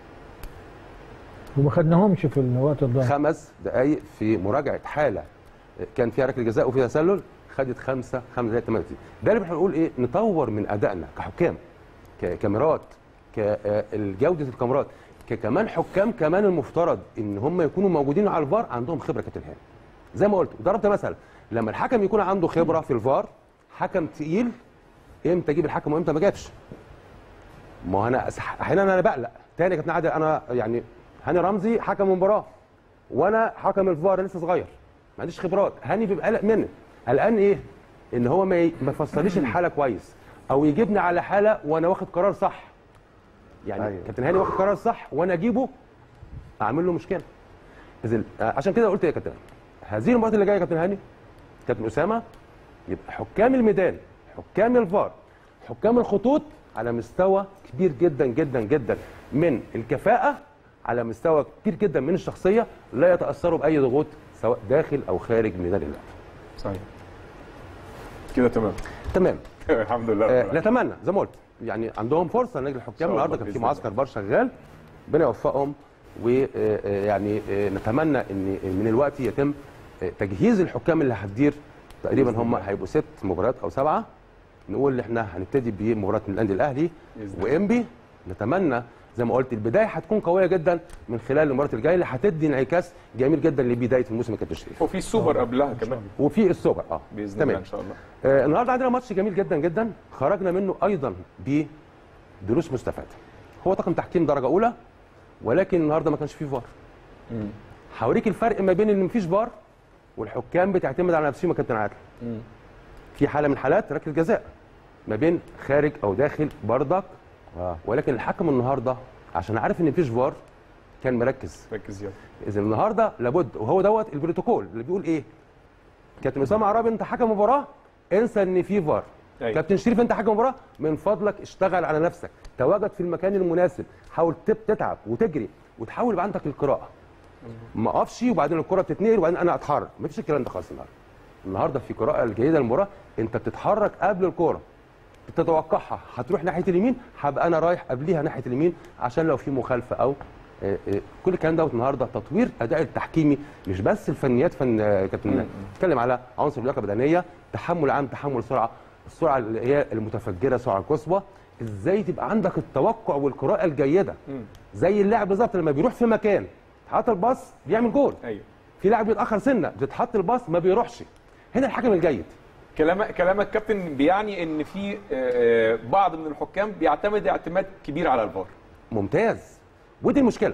وما خدناهمش في الوقت الضايع خمس دقائق في مراجعه حاله كان فيها ركله جزاء وفيها تسلل خدت خمسه خمس دقائق 38 ده اللي بنقول ايه نطور من ادائنا كحكام ككاميرات كجوده الكاميرات ككمان حكام كمان المفترض ان هم يكونوا موجودين على الفار عندهم خبره كابتن هاني زي ما قلت ضربت مثلا لما الحكم يكون عنده خبره في الفار حكم تقيل امتى اجيب الحكم وامتى ما جابش ما هو انا أس- احيانا انا بقلق تاني يا كابتن عادل انا يعني هاني رمزي حكم مباراه وانا حكم الفار لسه صغير ما عنديش خبرات هاني بيبقى قلق مني قلقان ايه ان هو ما ي- ما يفسرليش الحاله كويس او يجيبني على حاله وانا واخد قرار صح يعني أيوة. أيوة. كابتن هاني واخد قرار صح وانا اجيبه اعمل له مشكله اذا آه، عشان كده قلت يا كابتن هذه المباراه اللي جايه يا كابتن هاني كابتن اسامه يبقى حكام الميدان حكام الفار حكام الخطوط على مستوى كبير جدا جدا جدا من الكفاءه على مستوى كبير جدا من الشخصيه لا يتاثروا باي ضغوط سواء داخل او خارج ميدان اللعب صحيح كده تمام تمام الحمد لله رب آه العالمين. نتمنى زي ما قلت يعني عندهم فرصه نجد شاء الحكام الله النهارده كان في بإذن معسكر بار شغال ربنا يوفقهم ويعني نتمنى ان من الوقت يتم آه، تجهيز الحكام اللي هتدير تقريبا هم هيبقوا ست مباريات او سبعه نقول ان احنا هنبتدي بمباراه من النادي الاهلي بإذن الله. وانبي نتمنى زي ما قلت البدايه هتكون قويه جدا من خلال المباراه الجايه اللي هتدي انعكاس جميل جدا لبدايه الموسم الكابتن شريف وفي سوبر قبلها كمان وفي السوبر اه باذن تمام. الله ان شاء الله آه، النهارده عندنا ماتش جميل جدا جدا خرجنا منه ايضا بدروس مستفاده هو طاقم تحكيم درجه اولى ولكن النهارده ما كانش فيه فار هوريك الفرق ما بين ان مفيش فار والحكام بتعتمد على نفسهم يا كابتن عادل في حاله من حالات ركله جزاء ما بين خارج او داخل بردك اه ولكن الحكم النهارده عشان عارف ان مفيش فار كان مركز ركز يلا اذا النهارده لابد وهو دوت البروتوكول اللي بيقول ايه كابتن اسامه عرابي انت حكم مباراه انسى ان في فار أيوة. كابتن شريف انت حكم مباراه من فضلك اشتغل على نفسك تواجد في المكان المناسب حاول تب- تتعب وتجري وتحاول يبقى عندك القراءه ما اقفش وبعدين الكره بتتنقل وبعدين انا اتحرك مفيش الكلام ده خالص النهارده النهارده في قراءه الجيده للمباراه انت بتتحرك قبل الكوره بتتوقعها هتروح ناحيه اليمين هبقى انا رايح قبليها ناحيه اليمين عشان لو في مخالفه او آه، آه، كل الكلام دوت النهارده تطوير اداء التحكيمي مش بس الفنيات فن آه، كابتن بتتكلم على عنصر اللياقه البدنيه تحمل عام تحمل سرعه السرعه اللي هي المتفجره سرعه القصوى ازاي تبقى عندك التوقع والقراءه الجيده زي اللاعب بالظبط لما بيروح في مكان حاطط الباص بيعمل جول ايوه في لاعب بيتاخر سنه بتتحط الباص ما بيروحش هنا الحكم الجيد كلامك كلامك كابتن بيعني ان في آه، بعض من الحكام بيعتمد اعتماد كبير على الفار ممتاز ودي المشكله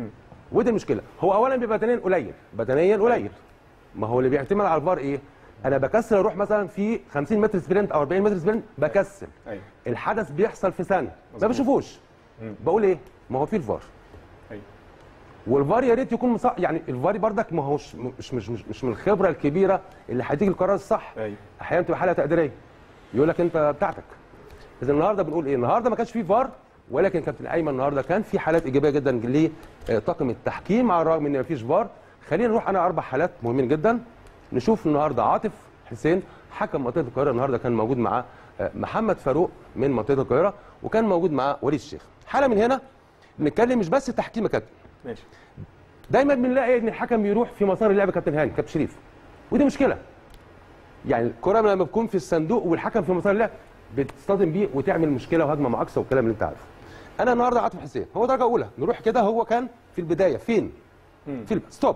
ودي المشكله هو اولا بيبقى بدنيا قليل بدنيا قليل ما هو اللي بيعتمد على الفار ايه انا بكسل اروح مثلا في 50 متر سبرنت او 40 متر سبرنت بكسل ايوه الحدث بيحصل في ثانيه ما بشوفوش بقول ايه ما هو في الفار ايوه والفار يا ريت يكون مصح يعني الفار بردك ما هوش مش مش مش, مش من الخبره الكبيره اللي هيديك القرار الصح ايوه احيانا تبقى حاله تقديريه يقول لك انت بتاعتك اذا النهارده بنقول ايه النهارده ما كانش فيه فار ولكن كابتن ايمن النهارده كان في حالات ايجابيه جدا لطاقم التحكيم على الرغم ان ما فيش فار خلينا نروح انا اربع حالات مهمين جدا نشوف النهارده عاطف حسين حكم منطقه القاهره النهارده كان موجود معاه آه، محمد فاروق من منطقه القاهره وكان موجود معاه وليد الشيخ حاله من هنا نتكلم مش بس تحكيم يا كابتن ماشي دايما بنلاقي ان الحكم بيروح في مسار اللعب كابتن هاني كابتن شريف ودي مشكله يعني الكره لما بتكون في الصندوق والحكم في مسار اللعب بتصطدم بيه وتعمل مشكله وهجمه معاكسه والكلام اللي انت عارفه انا النهارده عاطف حسين هو درجه اولى نروح كده هو كان في البدايه فين في الب... ستوب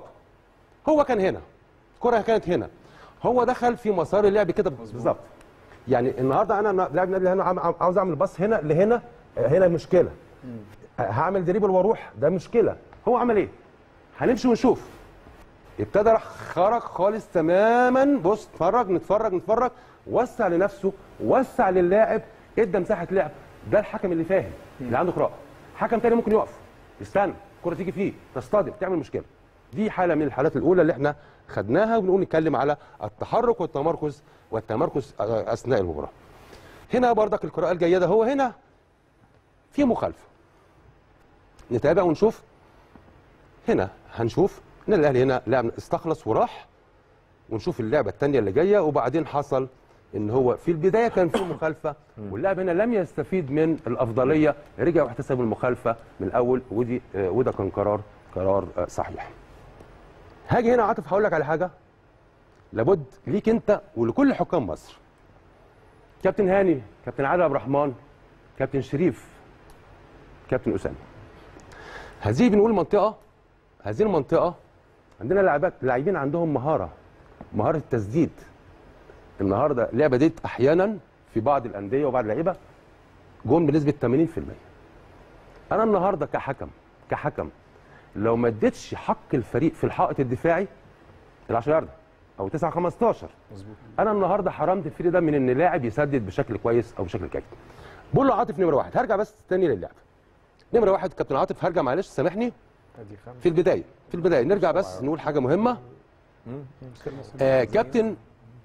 هو كان هنا الكره كانت هنا هو دخل في مسار اللعب كده بالظبط يعني النهارده انا لاعب نادي هنا عم- عاوز اعمل باص هنا لهنا آه، هنا مشكله آه، هعمل دريبل واروح ده مشكله هو عمل ايه هنمشي ونشوف ابتدى راح خرج خالص تماما بص اتفرج نتفرج نتفرج وسع لنفسه وسع للاعب ادى مساحه لعب ده الحكم اللي فاهم اللي عنده قراءه حكم تاني ممكن يقف يستنى الكره تيجي فيه تصطدم تعمل مشكله دي حاله من الحالات الاولى اللي احنا خدناها وبنقول نتكلم على التحرك والتمركز والتمركز آه، اثناء المباراه هنا بردك القراءه الجيده هو هنا في مخالفه نتابع ونشوف هنا هنشوف ان الاهلي هنا لاعب استخلص وراح ونشوف اللعبه الثانيه اللي جايه وبعدين حصل ان هو في البدايه كان في مخالفه واللاعب هنا لم يستفيد من الافضليه رجع واحتسب المخالفه من الاول ودي آه، وده كان قرار قرار آه، صحيح هاجي هنا عاطف هقول لك على حاجه لابد ليك انت ولكل حكام مصر كابتن هاني كابتن عادل عبد الرحمن كابتن شريف كابتن اسامه هذه بنقول منطقه هذه المنطقه عندنا لاعبات لاعبين عندهم مهاره مهاره التسديد النهارده اللعبه ديت احيانا في بعض الانديه وبعض اللعيبه جون بنسبه 80% انا النهارده كحكم كحكم لو ما اديتش حق الفريق في الحائط الدفاعي ال 10 يارده او 9 15 مظبوط انا النهارده حرمت الفريق ده من ان لاعب يسدد بشكل كويس او بشكل جيد بقول له عاطف نمره واحد هرجع بس تاني للعب نمره واحد كابتن عاطف هرجع معلش سامحني ادي خمسه في البدايه في البدايه نرجع بس نقول حاجه مهمه آه كابتن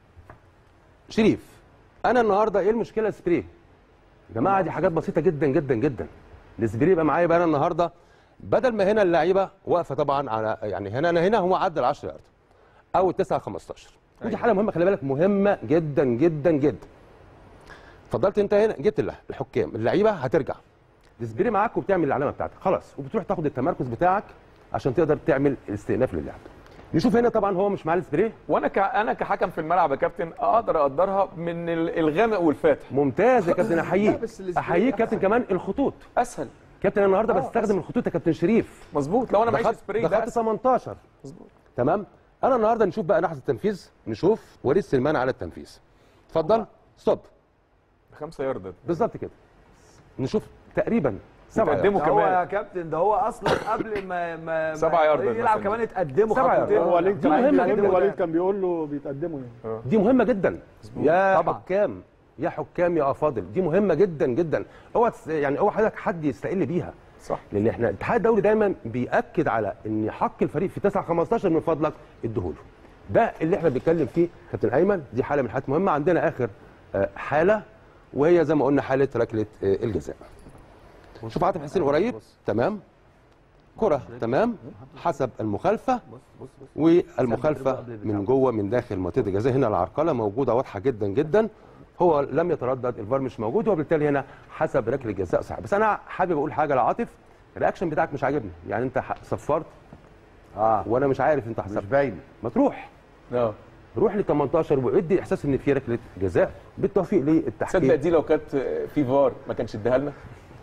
شريف انا النهارده ايه المشكله سبراي يا جماعه دي حاجات بسيطه جدا جدا جدا السبراي يبقى معايا بقى انا النهارده بدل ما هنا اللعيبه واقفه طبعا على يعني هنا انا هنا هو عدى ال 10 يارد او 9 15 ودي حاله مهمه خلي بالك مهمه جدا جدا جدا اتفضلت انت هنا جبت الل- الحكام اللعيبه هترجع السبراي معاك وبتعمل العلامه بتاعتك خلاص وبتروح تاخد التمركز بتاعك عشان تقدر تعمل استئناف للعب نشوف هنا طبعا هو مش معاه السبراي وانا ك... انا كحكم في الملعب يا كابتن اقدر اقدرها من ال- الغامق والفاتح ممتاز يا كابتن احييك بس السبراي احييك كابتن كمان الخطوط اسهل كابتن انا النهارده آه، بستخدم الخطوط يا كابتن شريف مظبوط لو انا معيش دخلت سبراي ده دخلت أسهل. 18 مظبوط تمام انا النهارده نشوف بقى لحظه التنفيذ نشوف وليد سلمان على التنفيذ اتفضل ستوب خمسة ياردة بالظبط كده نشوف تقريبا سبعة متقدموا يارد. هو كمان. يا كابتن ده هو اصلا قبل ما ما سبعة ما ياردة يلعب مثلاً. كمان اتقدموا سبعة خطوتين ياردة. هو وليد دي كان مهمة بيتقدم، جدا. وليد كان بيقول له بيتقدموا يعني دي مهمه جدا يا طبعا. حكام يا حكام يا افاضل دي مهمه جدا جدا اوعى تس- يعني اوعى حضرتك حد يستقل بيها صح لان احنا الاتحاد الدولي دايما بياكد على ان حق الفريق في 9 15 من فضلك اديهوله ده اللي احنا بنتكلم فيه كابتن ايمن دي حاله من الحالات مهمه عندنا اخر آه، حاله وهي زي ما قلنا حاله ركله آه، الجزاء شوف عاطف حسين قريب تمام كره تمام حسب المخالفه والمخالفه من جوه من داخل منطقه الجزاء هنا العرقله موجوده واضحه جدا جدا هو لم يتردد الفار مش موجود وبالتالي هنا حسب ركله الجزاء صحيح بس انا حابب اقول حاجه لعاطف الرياكشن بتاعك مش عاجبني يعني انت ح- صفرت اه وانا مش عارف انت مش حسبت باين ما تروح اه روح ل 18 وادي احساس ان في ركله جزاء بالتوفيق تصدق للتحكيم دي لو كانت في فار ما كانش اداها لنا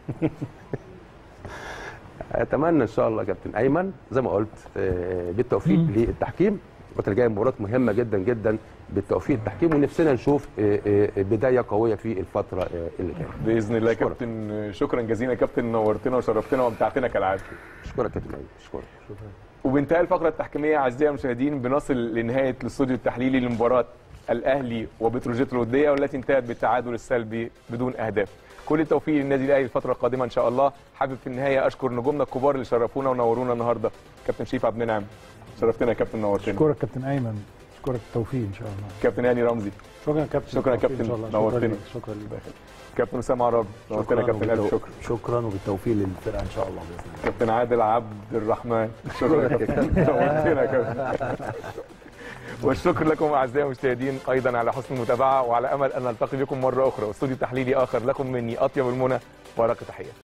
اتمنى ان شاء الله يا كابتن ايمن زي ما قلت آه، بالتوفيق للتحكيم الفتره الجايه مباراه مهمه جدا جدا بالتوفيق التحكيم ونفسنا نشوف آه، آه، بدايه قويه في الفتره آه، اللي جايه باذن الله يا أشكرك. كابتن شكرا جزيلا يا كابتن نورتنا وشرفتنا وامتعتنا كالعاده اشكرك يا كابتن ايمن اشكرك وبانتهاء الفقره التحكيميه اعزائي المشاهدين بنصل لنهايه الاستوديو التحليلي لمباراه الاهلي وبتروجيت الوديه والتي انتهت بالتعادل السلبي بدون اهداف كل التوفيق للنادي الاهلي الفتره القادمه ان شاء الله حابب في النهايه اشكر نجومنا الكبار اللي شرفونا ونورونا النهارده كابتن شريف عبد المنعم شرفتنا يا كابتن نورتنا اشكرك كابتن ايمن اشكرك التوفيق ان شاء الله كابتن هاني رمزي شكرا يا كابتن شكرا يا بالتوفيق كابتن. إن شاء الله. نورتنا. شكرا ليك شكرا ليك كابتن اسامه عرابي نورتنا يا كابتن الف شكر شكرا وبالتوفيق للفرقه ان شاء الله باذن الله كابتن عادل عبد الرحمن شكرا يا كابتن نورتنا يا كابتن والشكر لكم اعزائي المشاهدين ايضا على حسن المتابعه وعلى امل ان نلتقي بكم مره اخرى واستوديو تحليلي اخر لكم مني اطيب المنى ورقه تحيه